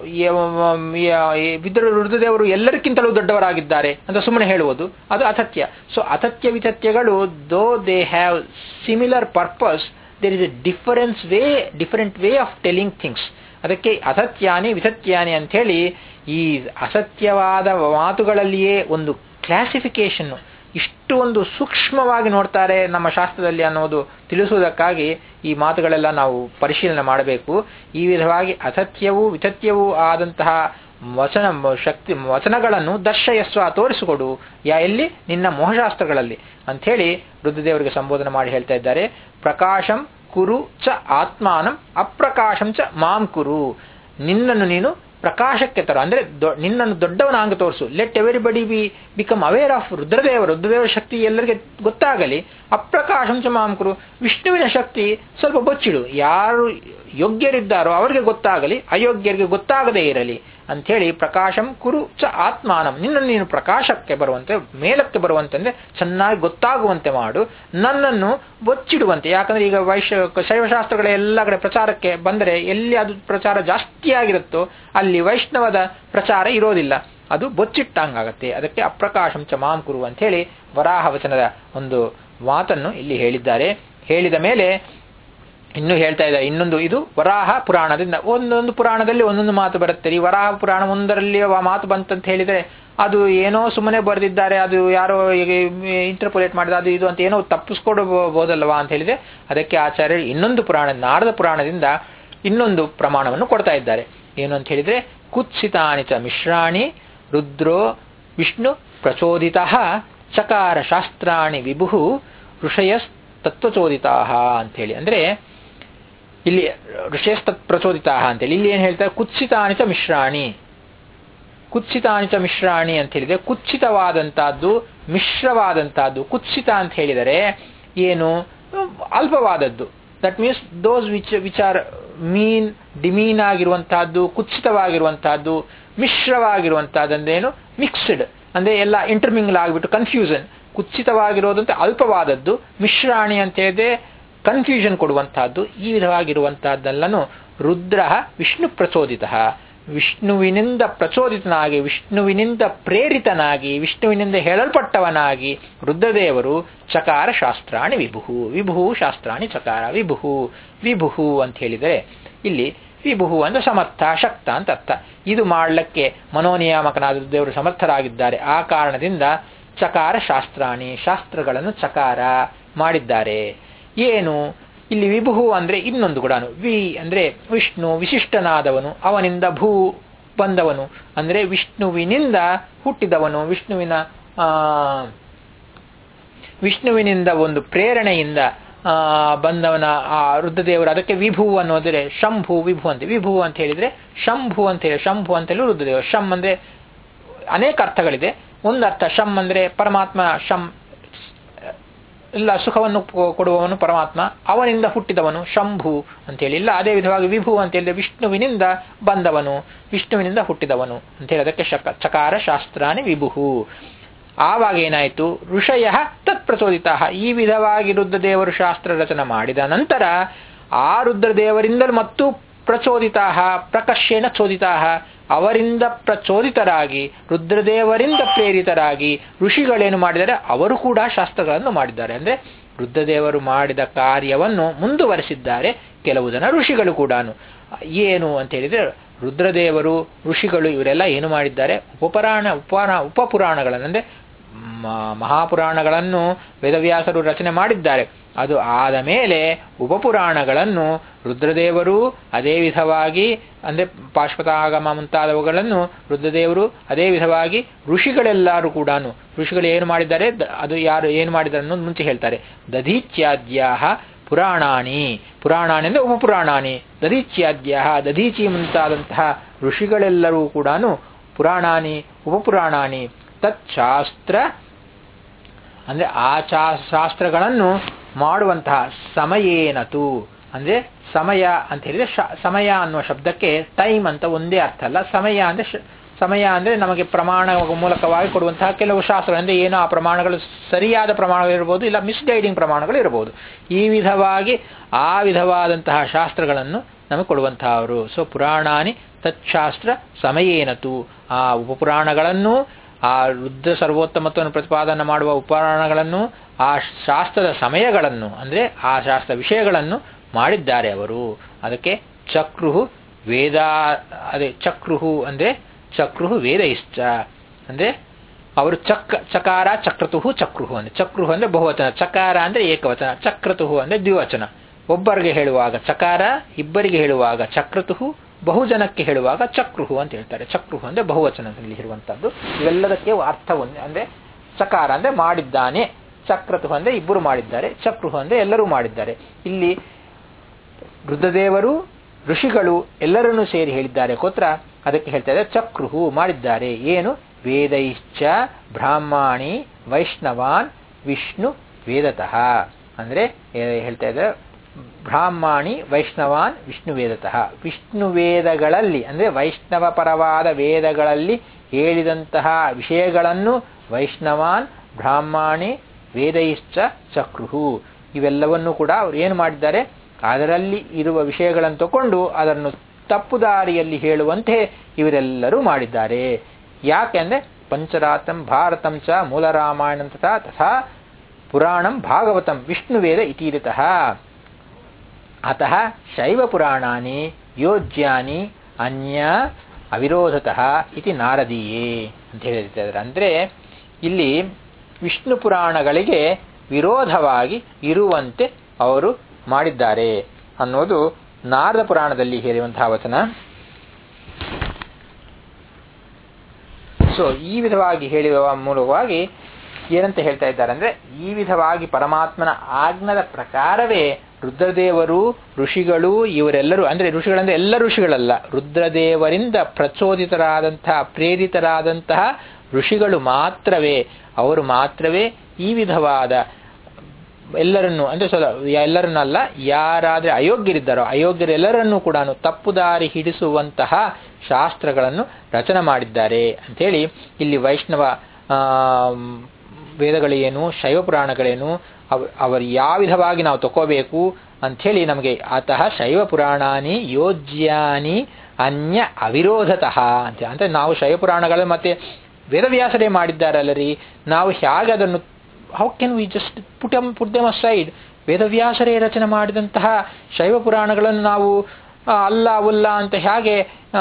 Speaker 1: ರುದ್ರದೇವರು ಎಲ್ಲರಿಗಿಂತಲೂ ದೊಡ್ಡವರಾಗಿದ್ದಾರೆ ಅಂತ ಸುಮ್ಮನೆ ಹೇಳುವುದು ಅದು ಅತಥ್ಯ ಸೊ ಅತಥ್ಯ ವಿತಥ್ಯಗಳು though they have similar purpose there is a difference way different way of telling things ಅದಕ್ಕೆ ಅಸತ್ಯಾನಿ ವಿಸತ್ಯಾನಿ ಅಂಥೇಳಿ ಈ ಅಸತ್ಯವಾದ ಮಾತುಗಳಲ್ಲಿಯೇ ಒಂದು ಕ್ಲಾಸಿಫಿಕೇಶನ್ ಇಷ್ಟು ಒಂದು ಸೂಕ್ಷ್ಮವಾಗಿ ನೋಡ್ತಾರೆ ನಮ್ಮ ಶಾಸ್ತ್ರದಲ್ಲಿ ಅನ್ನೋದು ತಿಳಿಸುವುದಕ್ಕಾಗಿ ಈ ಮಾತುಗಳೆಲ್ಲ ನಾವು ಪರಿಶೀಲನೆ ಮಾಡಬೇಕು ಈ ವಿಧವಾಗಿ ಅಸತ್ಯವೂ ವಿತತ್ಯವೂ ಆದಂತಹ ವಚನ ಶಕ್ತಿ ವಚನಗಳನ್ನು ದರ್ಶಯಸ್ವ ತೋರಿಸಿಕೊಡು ಯಾ ಎಲ್ಲಿ ನಿನ್ನ ಮೋಹಶಾಸ್ತ್ರಗಳಲ್ಲಿ ಅಂಥೇಳಿ ರುದ್ರದೇವರಿಗೆ ಸಂಬೋಧನೆ ಮಾಡಿ ಹೇಳ್ತಾ ಇದ್ದಾರೆ ಪ್ರಕಾಶಂ ಕುರು ಚ ಆತ್ಮಾನಂ ಅಪ್ರಕಾಶಂ ಚ ಮಾಂ ಕುರು ನಿನ್ನನ್ನು ನೀನು ಪ್ರಕಾಶಕ್ಕೆ ತರ ಅಂದ್ರೆ ನಿನ್ನನ್ನು ದೊಡ್ಡವನಾಂಗ ತೋರಿಸು let everybody be become aware of Rudradeva ರುದ್ರದೇವರ ಶಕ್ತಿ ಎಲ್ಲರಿಗೆ ಗೊತ್ತಾಗಲಿ ಅಪ್ರಕಾಶಂಚ ಮಾಂಕರು ವಿಷ್ಣುವಿನ ಶಕ್ತಿ ಸ್ವಲ್ಪ ಬಚ್ಚಿಡು ಯಾರು ಯೋಗ್ಯರಿದ್ದಾರೋ ಅವರಿಗೆ ಗೊತ್ತಾಗಲಿ ಅಯೋಗ್ಯರಿಗೆ ಗೊತ್ತಾಗದೇ ಇರಲಿ ಅಂಥೇಳಿ ಪ್ರಕಾಶಂ ಕುರು ಚ ಆತ್ಮಾನಂ ನಿನ್ನನ್ನು ನೀನು ಪ್ರಕಾಶಕ್ಕೆ ಬರುವಂತೆ ಮೇಲಕ್ಕೆ ಬರುವಂತೆ ಅಂದ್ರೆ ಚೆನ್ನಾಗಿ ಗೊತ್ತಾಗುವಂತೆ ಮಾಡು ನನ್ನನ್ನು ಬಚ್ಚಿಡುವಂತೆ ಯಾಕಂದ್ರೆ ಈಗ ವೈಶ್ಯ ಶೈವಶಾಸ್ತ್ರಗಳ ಎಲ್ಲ ಕಡೆ ಪ್ರಚಾರಕ್ಕೆ ಬಂದರೆ ಎಲ್ಲಿ ಅದು ಪ್ರಚಾರ ಜಾಸ್ತಿ ಆಗಿರುತ್ತೋ ಅಲ್ಲಿ ವೈಷ್ಣವದ ಪ್ರಚಾರ ಇರೋದಿಲ್ಲ ಅದು ಬೊಚ್ಚಿಟ್ಟಂಗಾಗತ್ತೆ ಅದಕ್ಕೆ ಅಪ್ರಕಾಶಂ ಚ ಮಾಂ ಕುರು ಅಂತ ಹೇಳಿ ವರಾಹ ವಚನದ ಒಂದು ಮಾತನ್ನು ಇಲ್ಲಿ ಹೇಳಿದ್ದಾರೆ ಹೇಳಿದ ಮೇಲೆ ಇನ್ನು ಹೇಳ್ತಾ ಇದ್ದಾರೆ ಇನ್ನೊಂದು ಇದು ವರಾಹ ಪುರಾಣದಿಂದ ಒಂದೊಂದು ಪುರಾಣದಲ್ಲಿ ಒಂದೊಂದು ಮಾತು ಬರುತ್ತೆ ಈ ವರಾಹ ಪುರಾಣ ಒಂದರಲ್ಲಿ ಆ ಮಾತು ಬಂತಂತ ಹೇಳಿದರೆ ಅದು ಏನೋ ಸುಮ್ಮನೆ ಬರೆದಿದ್ದಾರೆ ಅದು ಯಾರೋ ಇಂಟರ್ಪೊಲೇಟ್ ಮಾಡಿದ ಅದು ಇದು ಅಂತ ಏನೋ ತಪ್ಪಿಸ್ಕೊಡಬಹುದಲ್ವಾ ಅಂತ ಹೇಳಿದ್ರೆ ಅದಕ್ಕೆ ಆಚಾರ್ಯರು ಇನ್ನೊಂದು ಪುರಾಣ ನಾರದ ಪುರಾಣದಿಂದ ಇನ್ನೊಂದು ಪ್ರಮಾಣವನ್ನು ಕೊಡ್ತಾ ಇದ್ದಾರೆ ಏನು ಅಂತ ಹೇಳಿದ್ರೆ ಕುತ್ಸಿತಾನಿ ಚ ಮಿಶ್ರಾಣಿ ರುದ್ರೋ ವಿಷ್ಣು ಪ್ರಚೋದಿತ ಚಕಾರ ಶಾಸ್ತ್ರಾಣಿ ವಿಭು ಋಷಯಸ್ ತತ್ವಚೋದಿತಾ ಅಂತೇಳಿ ಅಂದ್ರೆ ಇಲ್ಲಿ ಋಷಯಸ್ತತ್ ಪ್ರಚೋದಿತಾ ಅಂತೇಳಿ ಇಲ್ಲಿ ಏನ್ ಹೇಳ್ತಾರೆ ಕುತ್ಸಿತಾನಿಚ ಮಿಶ್ರಾಣಿ ಕುತ್ಸಿತಾನಿಚ ಮಿಶ್ರಾಣಿ ಅಂತ ಹೇಳಿದ್ರೆ ಕುತ್ಸಿತವಾದಂತಹದ್ದು ಮಿಶ್ರವಾದಂತಹದ್ದು ಕುತ್ಸಿತ ಅಂತ ಹೇಳಿದರೆ ಏನು ಅಲ್ಪವಾದದ್ದು that means those which which are mean demean ಆಗಿರುವಂತಹದ್ದು ಕುತ್ಸಿತವಾಗಿರುವಂತಹದ್ದು ಮಿಶ್ರವಾಗಿರುವಂತಹದ್ದಂದೇನು ಮಿಕ್ಸ್ಡ್ ಅಂದ್ರೆ ಎಲ್ಲ ಇಂಟರ್ಮಿಂಗ್ಲ್ ಆಗಿಬಿಟ್ಟು ಕನ್ಫ್ಯೂಷನ್ ಕುತ್ಸಿತವಾಗಿರೋದಂತೆ ಅಲ್ಪವಾದದ್ದು ಮಿಶ್ರಾಣಿ ಅಂತ ಹೇಳಿದ್ರೆ ಕನ್ಫ್ಯೂಷನ್ ಕೊಡುವಂತಹದ್ದು ಈ ವಿಧವಾಗಿರುವಂತಹದ್ದೆಲ್ಲನು ರುದ್ರ ವಿಷ್ಣು ಪ್ರಚೋದಿತ ವಿಷ್ಣುವಿನಿಂದ ಪ್ರಚೋದಿತನಾಗಿ ವಿಷ್ಣುವಿನಿಂದ ಪ್ರೇರಿತನಾಗಿ ವಿಷ್ಣುವಿನಿಂದ ಹೇಳಲ್ಪಟ್ಟವನಾಗಿ ರುದ್ರದೇವರು ಚಕಾರ ಶಾಸ್ತ್ರಾಣಿ ವಿಭುಹು ವಿಭುಹು ಶಾಸ್ತ್ರಾಣಿ ಚಕಾರ ವಿಭುಹು ವಿಭುಹು ಅಂತ ಹೇಳಿದರೆ ಇಲ್ಲಿ ವಿಭುಹು ಅಂದ್ರೆ ಸಮರ್ಥ ಶಕ್ತ ಅಂತ ಅರ್ಥ ಇದು ಮಾಡಲಿಕ್ಕೆ ಮನೋನಿಯಾಮಕನಾದ ದೇವರು ಸಮರ್ಥರಾಗಿದ್ದಾರೆ ಆ ಕಾರಣದಿಂದ ಚಕಾರ ಶಾಸ್ತ್ರಾಣಿ ಶಾಸ್ತ್ರಗಳನ್ನು ಚಕಾರ ಮಾಡಿದ್ದಾರೆ ಏನು ಇಲ್ಲಿ ವಿಭುಹು ಅಂದ್ರೆ ಇನ್ನೊಂದು ಕೂಡ ವಿ ಅಂದ್ರೆ ವಿಷ್ಣು ವಿಶಿಷ್ಟನಾದವನು ಅವನಿಂದ ಭೂ ಬಂದವನು ಅಂದ್ರೆ ವಿಷ್ಣುವಿನಿಂದ ಹುಟ್ಟಿದವನು ವಿಷ್ಣುವಿನ ಆ ವಿಷ್ಣುವಿನಿಂದ ಒಂದು ಪ್ರೇರಣೆಯಿಂದ ಆ ಬಂದವನ ಆ ರುದ್ರದೇವರು ಅದಕ್ಕೆ ವಿಭು ಅನ್ನೋದ್ರೆ ಶಂಭು ವಿಭು ಅಂತ ವಿಭು ಅಂತ ಹೇಳಿದ್ರೆ ಶಂಭು ಅಂತ ಹೇಳಿ ಶಂಭು ಅಂತ ಹೇಳಿ ರುದ್ರದೇವರು ಶಂ ಅಂದ್ರೆ ಅನೇಕ ಅರ್ಥಗಳಿದೆ ಒಂದು ಅರ್ಥ ಶಂ ಅಂದ್ರೆ ಪರಮಾತ್ಮ ಶಂ ಇಲ್ಲ ಸುಖವನ್ನು ಕೊಡುವವನು ಪರಮಾತ್ಮ ಅವನಿಂದ ಹುಟ್ಟಿದವನು ಶಂಭು ಅಂತ ಹೇಳಿ ಇಲ್ಲ ಅದೇ ವಿಧವಾಗಿ ವಿಭು ಅಂತ ಹೇಳಿದ್ರೆ ವಿಷ್ಣುವಿನಿಂದ ಬಂದವನು ವಿಷ್ಣುವಿನಿಂದ ಹುಟ್ಟಿದವನು ಅಂತ ಹೇಳಿ ಅದಕ್ಕೆ ಶಕ ಚಕಾರ ಶಾಸ್ತ್ರಾನಿ ವಿಭುಹು ಆವಾಗ ಏನಾಯಿತು ಋಷಯ ತತ್ಪ್ರಚೋದಿತ ಈ ವಿಧವಾಗಿ ರುದ್ರದೇವರು ಶಾಸ್ತ್ರ ರಚನೆ ಮಾಡಿದ ನಂತರ ಆ ರುದ್ರದೇವರಿಂದಲೂ ಮತ್ತು ಪ್ರಚೋದಿತಾ ಪ್ರಕರ್ಷೇಣ ಚೋದಿತಾ ಅವರಿಂದ ಪ್ರಚೋದಿತರಾಗಿ ರುದ್ರದೇವರಿಂದ ಪ್ರೇರಿತರಾಗಿ ಋಷಿಗಳೇನು ಮಾಡಿದರೆ ಅವರು ಕೂಡ ಶಾಸ್ತ್ರಗಳನ್ನು ಮಾಡಿದ್ದಾರೆ ಅಂದ್ರೆ ರುದ್ರದೇವರು ಮಾಡಿದ ಕಾರ್ಯವನ್ನು ಮುಂದುವರೆಸಿದ್ದಾರೆ ಕೆಲವು ಜನ ಋಷಿಗಳು ಕೂಡ ಏನು ಅಂತ ಹೇಳಿದ್ರೆ ರುದ್ರದೇವರು ಋಷಿಗಳು ಇವರೆಲ್ಲ ಏನು ಮಾಡಿದ್ದಾರೆ ಉಪಪುರಾಣ ಉಪನ ಉಪಪುರಾಣಗಳನ್ನು ಅಂದ್ರೆ ಮಹಾಪುರಾಣಗಳನ್ನು ವೇದವ್ಯಾಸರು ರಚನೆ ಮಾಡಿದ್ದಾರೆ ಅದು ಆದ ಮೇಲೆ ಉಪಪುರಾಣಗಳನ್ನು ರುದ್ರದೇವರು ಅದೇ ವಿಧವಾಗಿ ಅಂದರೆ ಪಾಶ್ವತಾಗಮ ಮುಂತಾದವುಗಳನ್ನು ರುದ್ರದೇವರು ಅದೇ ವಿಧವಾಗಿ ಋಷಿಗಳೆಲ್ಲರೂ ಕೂಡ ಋಷಿಗಳು ಏನು ಮಾಡಿದ್ದಾರೆ ಅದು ಯಾರು ಏನು ಮಾಡಿದ್ದಾರೆ ಅನ್ನೋದು ಮುಂಚೆ ಹೇಳ್ತಾರೆ ದಧೀಚ್ಯಾದ್ಯಾ ಪುರಾಣಾನಿ ಪುರಾಣಾನಿ ಅಂದರೆ ಉಪಪುರಾಣಾನಿ ದಧೀಚ್ಯಾದ್ಯ ದಧೀಚಿ ಮುಂತಾದಂತಹ ಋಷಿಗಳೆಲ್ಲರೂ ಕೂಡ ಪುರಾಣಾನಿ ಉಪಪುರಾಣಾನಿ ತಚ್ಶಾಸ್ತ್ರ ಅಂದ್ರೆ ಆ ಶಾಸ್ತ್ರಗಳನ್ನು ಮಾಡುವಂತಹ ಸಮಯೇನತು ಅಂದ್ರೆ ಸಮಯ ಅಂತ ಹೇಳಿದ್ರೆ ಸಮಯ ಅನ್ನುವ ಶಬ್ದಕ್ಕೆ ಟೈಮ್ ಅಂತ ಒಂದೇ ಅರ್ಥ ಅಲ್ಲ ಸಮಯ ಅಂದ್ರೆ ಸಮಯ ಅಂದ್ರೆ ನಮಗೆ ಪ್ರಮಾಣ ಮೂಲಕವಾಗಿ ಕೊಡುವಂತಹ ಕೆಲವು ಶಾಸ್ತ್ರ ಅಂದ್ರೆ ಏನೋ ಆ ಪ್ರಮಾಣಗಳು ಸರಿಯಾದ ಪ್ರಮಾಣಗಳು ಇರಬಹುದು ಇಲ್ಲ ಮಿಸ್ಗೈಡಿಂಗ್ ಪ್ರಮಾಣಗಳು ಇರಬಹುದು ಈ ವಿಧವಾಗಿ ಆ ವಿಧವಾದಂತಹ ಶಾಸ್ತ್ರಗಳನ್ನು ನಮಗೆ ಕೊಡುವಂತಹವರು ಸೊ ಪುರಾಣಾನಿ ತಚ್ಶಾಸ್ತ್ರ ಸಮಯೇನತು ಆ ಉಪಪುರಾಣಗಳನ್ನು ಆ ರುದ್ರ ಸರ್ವೋತ್ತಮತ್ವವನ್ನು ಪ್ರತಿಪಾದನೆ ಮಾಡುವ ಉಪಕರಣಗಳನ್ನು ಆ ಶಾಸ್ತ್ರದ ಸಮಯಗಳನ್ನು ಅಂದರೆ ಆ ಶಾಸ್ತ್ರ ವಿಷಯಗಳನ್ನು ಮಾಡಿದ್ದಾರೆ ಅವರು ಅದಕ್ಕೆ ಚಕ್ರುಹು ವೇದ ಅದೇ ಚಕ್ರುಹು ಅಂದರೆ ಚಕ್ರುಹು ವೇದ ಇಷ್ಟ ಅಂದರೆ ಅವರು ಚಕ್ ಚಕಾರ ಚಕ್ರತುಹು ಚಕ್ರುಹು ಅಂದರೆ ಚಕ್ರುಹು ಅಂದರೆ ಬಹುವಚನ ಚಕಾರ ಅಂದರೆ ಏಕವಚನ ಚಕ್ರತುಹು ಅಂದರೆ ದ್ವಿವಚನ ಒಬ್ಬರಿಗೆ ಹೇಳುವಾಗ ಚಕಾರ ಇಬ್ಬರಿಗೆ ಹೇಳುವಾಗ ಚಕ್ರತುಹು ಬಹುಜನಕ್ಕೆ ಹೇಳುವಾಗ ಚಕ್ರುಹು ಅಂತ ಹೇಳ್ತಾರೆ ಚಕ್ರುಹು ಅಂದ್ರೆ ಬಹುವಚನದಲ್ಲಿ ಇರುವಂತದ್ದು ಇವೆಲ್ಲದಕ್ಕೆ ಅರ್ಥ ಒಂದೇ ಅಂದ್ರೆ ಚಕಾರ ಅಂದ್ರೆ ಮಾಡಿದ್ದಾನೆ ಚಕ್ರತುಹು ಅಂದ್ರೆ ಇಬ್ಬರು ಮಾಡಿದ್ದಾರೆ ಚಕ್ರುಹು ಅಂದ್ರೆ ಎಲ್ಲರೂ ಮಾಡಿದ್ದಾರೆ ಇಲ್ಲಿ ರುದ್ರದೇವರು ಋಷಿಗಳು ಎಲ್ಲರನ್ನೂ ಸೇರಿ ಹೇಳಿದ್ದಾರೆ ಕೋತ್ರ ಅದಕ್ಕೆ ಹೇಳ್ತಾ ಇದ್ದಾರೆ ಚಕ್ರುಹು ಮಾಡಿದ್ದಾರೆ ಏನು ವೇದೈಶ್ಚ ಬ್ರಾಹ್ಮಣಿ ವೈಷ್ಣವಾನ್ ವಿಷ್ಣು ವೇದತಃ ಅಂದ್ರೆ ಹೇಳ್ತಾ ಇದ್ದಾರೆ ಬ್ರಾಹ್ಮಣಿ ವೈಷ್ಣವಾನ್ ವಿಷ್ಣು ವೇದತಃ ವಿಷ್ಣು ವೇದಗಳಲ್ಲಿ ಅಂದರೆ ವೈಷ್ಣವ ಪರವಾದ ವೇದಗಳಲ್ಲಿ ಹೇಳಿದಂತಹ ವಿಷಯಗಳನ್ನು ವೈಷ್ಣವಾನ್ ಬ್ರಾಹ್ಮಣಿ ವೇದೈಶ್ಚ ಚಕ್ರುಹು ಇವೆಲ್ಲವನ್ನೂ ಕೂಡ ಅವರು ಏನು ಮಾಡಿದ್ದಾರೆ ಅದರಲ್ಲಿ ಇರುವ ವಿಷಯಗಳನ್ನು ತಗೊಂಡು ಅದನ್ನು ತಪ್ಪು ದಾರಿಯಲ್ಲಿ ಹೇಳುವಂತೆ ಇವರೆಲ್ಲರೂ ಮಾಡಿದ್ದಾರೆ ಯಾಕೆಂದ್ರೆ ಪಂಚರಾತಂ ಭಾರತಂ ಚ ಮೂಲ ರಾಮಾಯಣಂ ತಥಾ ತಥಾ ಪುರಾಣಂ ಭಾಗವತಂ ವಿಷ್ಣುವೇದ ಇತೀರಿತಃ ಅತಃ ಶೈವ ಪುರಾಣಾನಿ ಯೋಜ್ಯಾನಿ ಅನ್ಯ ಅವಿರೋಧತಃ ಇತಿ ನಾರದೀಯೇ ಅಂತ ಹೇಳಿದ್ದಾರೆ ಅಂದರೆ ಇಲ್ಲಿ ವಿಷ್ಣು ಪುರಾಣಗಳಿಗೆ ವಿರೋಧವಾಗಿ ಇರುವಂತೆ ಅವರು ಮಾಡಿದ್ದಾರೆ ಅನ್ನೋದು ನಾರದ ಪುರಾಣದಲ್ಲಿ ಹೇಳುವಂತಹ ವಚನ ಸೊ ಈ ವಿಧವಾಗಿ ಹೇಳುವ ಮೂಲಕವಾಗಿ ಏನಂತ ಹೇಳ್ತಾ ಇದ್ದಾರೆ ಅಂದ್ರೆ ಈ ವಿಧವಾಗಿ ಪರಮಾತ್ಮನ ಆಜ್ಞದ ಪ್ರಕಾರವೇ ರುದ್ರದೇವರು ಋಷಿಗಳು ಇವರೆಲ್ಲರೂ ಅಂದ್ರೆ ಋಷಿಗಳಂದ್ರೆ ಎಲ್ಲ ಋಷಿಗಳಲ್ಲ ರುದ್ರದೇವರಿಂದ ಪ್ರಚೋದಿತರಾದಂತಹ ಪ್ರೇರಿತರಾದಂತಹ ಋಷಿಗಳು ಮಾತ್ರವೇ ಅವರು ಮಾತ್ರವೇ ಈ ವಿಧವಾದ ಎಲ್ಲರನ್ನು ಅಂದ್ರೆ ಸ್ವಲ್ಪ ಎಲ್ಲರನ್ನಲ್ಲ ಯಾರಾದ್ರೆ ಅಯೋಗ್ಯರಿದ್ದಾರೋ ಅಯೋಗ್ಯರೆಲ್ಲರನ್ನೂ ಕೂಡ ತಪ್ಪು ದಾರಿ ಹಿಡಿಸುವಂತಹ ಶಾಸ್ತ್ರಗಳನ್ನು ರಚನೆ ಮಾಡಿದ್ದಾರೆ ಅಂಥೇಳಿ ಇಲ್ಲಿ ವೈಷ್ಣವ ವೇದಗಳೇನು ಶೈವ ಪುರಾಣಗಳೇನು ಅವ ಅವರು ಯಾವ ವಿಧವಾಗಿ ನಾವು ತಗೋಬೇಕು ಅಂಥೇಳಿ ನಮಗೆ ಅತಃ ಶೈವ ಪುರಾಣಾನಿ ಯೋಜ್ಯಾನಿ ಅನ್ಯ ಅವಿರೋಧತಃ ಅಂತ ಅಂದರೆ ನಾವು ಶೈವ ಪುರಾಣಗಳು ಮತ್ತೆ ವೇದವ್ಯಾಸರೇ ಮಾಡಿದ್ದಾರಲ್ಲರಿ ನಾವು ಹೇಗೆ ಅದನ್ನು how can we just put put them side ವೇದವ್ಯಾಸರೇ ರಚನೆ ಮಾಡಿದಂತಹ ಶೈವ ಪುರಾಣಗಳನ್ನು ನಾವು ಅಲ್ಲ ಅವಲ್ಲ ಅಂತ ಹೇಗೆ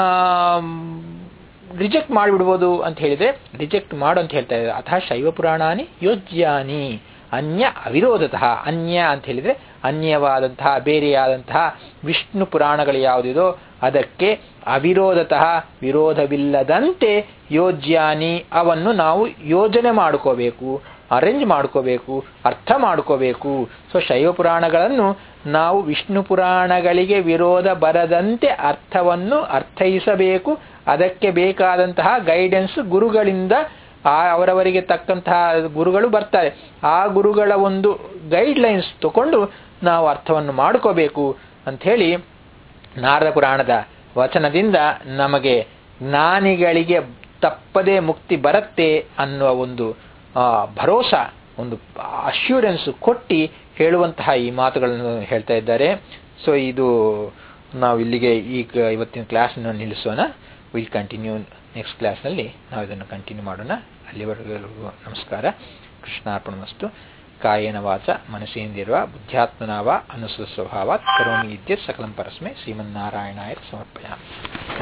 Speaker 1: ರಿಜೆಕ್ಟ್ ಮಾಡಿಬಿಡ್ಬೋದು ಅಂತ ಹೇಳಿದ್ರೆ ರಿಜೆಕ್ಟ್ ಮಾಡು ಅಂತ ಹೇಳ್ತಾ ಇದ್ದಾರೆ ಅಥವಾ ಶೈವ ಪುರಾಣಾನಿ ಯೋಜ್ಯಾನಿ ಅನ್ಯ ಅವಿರೋಧತಃ ಅನ್ಯ ಅಂತ ಹೇಳಿದ್ರೆ ಅನ್ಯವಾದಂತಹ ಬೇರೆಯಾದಂತಹ ವಿಷ್ಣು ಪುರಾಣಗಳು ಯಾವುದಿದೋ ಅದಕ್ಕೆ ಅವಿರೋಧತಃ ವಿರೋಧವಿಲ್ಲದಂತೆ ಯೋಜ್ಯಾನಿ ಅವನ್ನು ನಾವು ಯೋಜನೆ ಮಾಡ್ಕೋಬೇಕು ಅರೇಂಜ್ ಮಾಡ್ಕೋಬೇಕು ಅರ್ಥ ಮಾಡ್ಕೋಬೇಕು ಸೊ ಶೈವ ಪುರಾಣಗಳನ್ನು ನಾವು ವಿಷ್ಣು ಪುರಾಣಗಳಿಗೆ ವಿರೋಧ ಬರದಂತೆ ಅರ್ಥವನ್ನು ಅರ್ಥೈಸಬೇಕು ಅದಕ್ಕೆ ಬೇಕಾದಂತಹ ಗೈಡೆನ್ಸ್ ಗುರುಗಳಿಂದ ಆ ಅವರವರಿಗೆ ತಕ್ಕಂತಹ ಗುರುಗಳು ಬರ್ತಾರೆ ಆ ಗುರುಗಳ ಒಂದು ಗೈಡ್ಲೈನ್ಸ್ ತಗೊಂಡು ನಾವು ಅರ್ಥವನ್ನು ಮಾಡ್ಕೋಬೇಕು ಅಂಥೇಳಿ ನಾರದ ಪುರಾಣದ ವಚನದಿಂದ ನಮಗೆ ಜ್ಞಾನಿಗಳಿಗೆ ತಪ್ಪದೇ ಮುಕ್ತಿ ಬರುತ್ತೆ ಅನ್ನುವ ಒಂದು ಭರೋಸ ಒಂದು ಅಶ್ಯೂರೆನ್ಸ್ ಕೊಟ್ಟು ಹೇಳುವಂತಹ ಈ ಮಾತುಗಳನ್ನು ಹೇಳ್ತಾ ಇದ್ದಾರೆ ಸೊ ಇದು ನಾವು ಇಲ್ಲಿಗೆ ಈಗ ಇವತ್ತಿನ ಕ್ಲಾಸ್ನ ನಿಲ್ಲಿಸೋಣ ವಿಲ್ ಕಂಟಿನ್ಯೂ ನೆಕ್ಸ್ಟ್ ಕ್ಲಾಸ್ನಲ್ಲಿ ನಾವು ಇದನ್ನು ಕಂಟಿನ್ಯೂ ಮಾಡೋಣ ಅಲ್ಲಿವರೆಗೂ ನಮಸ್ಕಾರ ಕೃಷ್ಣಾರ್ಪಣಮಸ್ತು ಕಾಯೇನ ವಾಚ ಮನಸ್ಸೇಂದಿರುವ ಬುದ್ಧ್ಯಾತ್ಮನಾವ ಅನುಸೃತ ಸ್ವಭಾವಾತ್ ಕರೋಮಿ ಇದ್ಯತ್ ಸಕಲಂ ಪರಸ್ಮೈ ಶ್ರೀಮನ್ನಾರಾಯಣಾಯ ಸಮರ್ಪಯಾಮಿ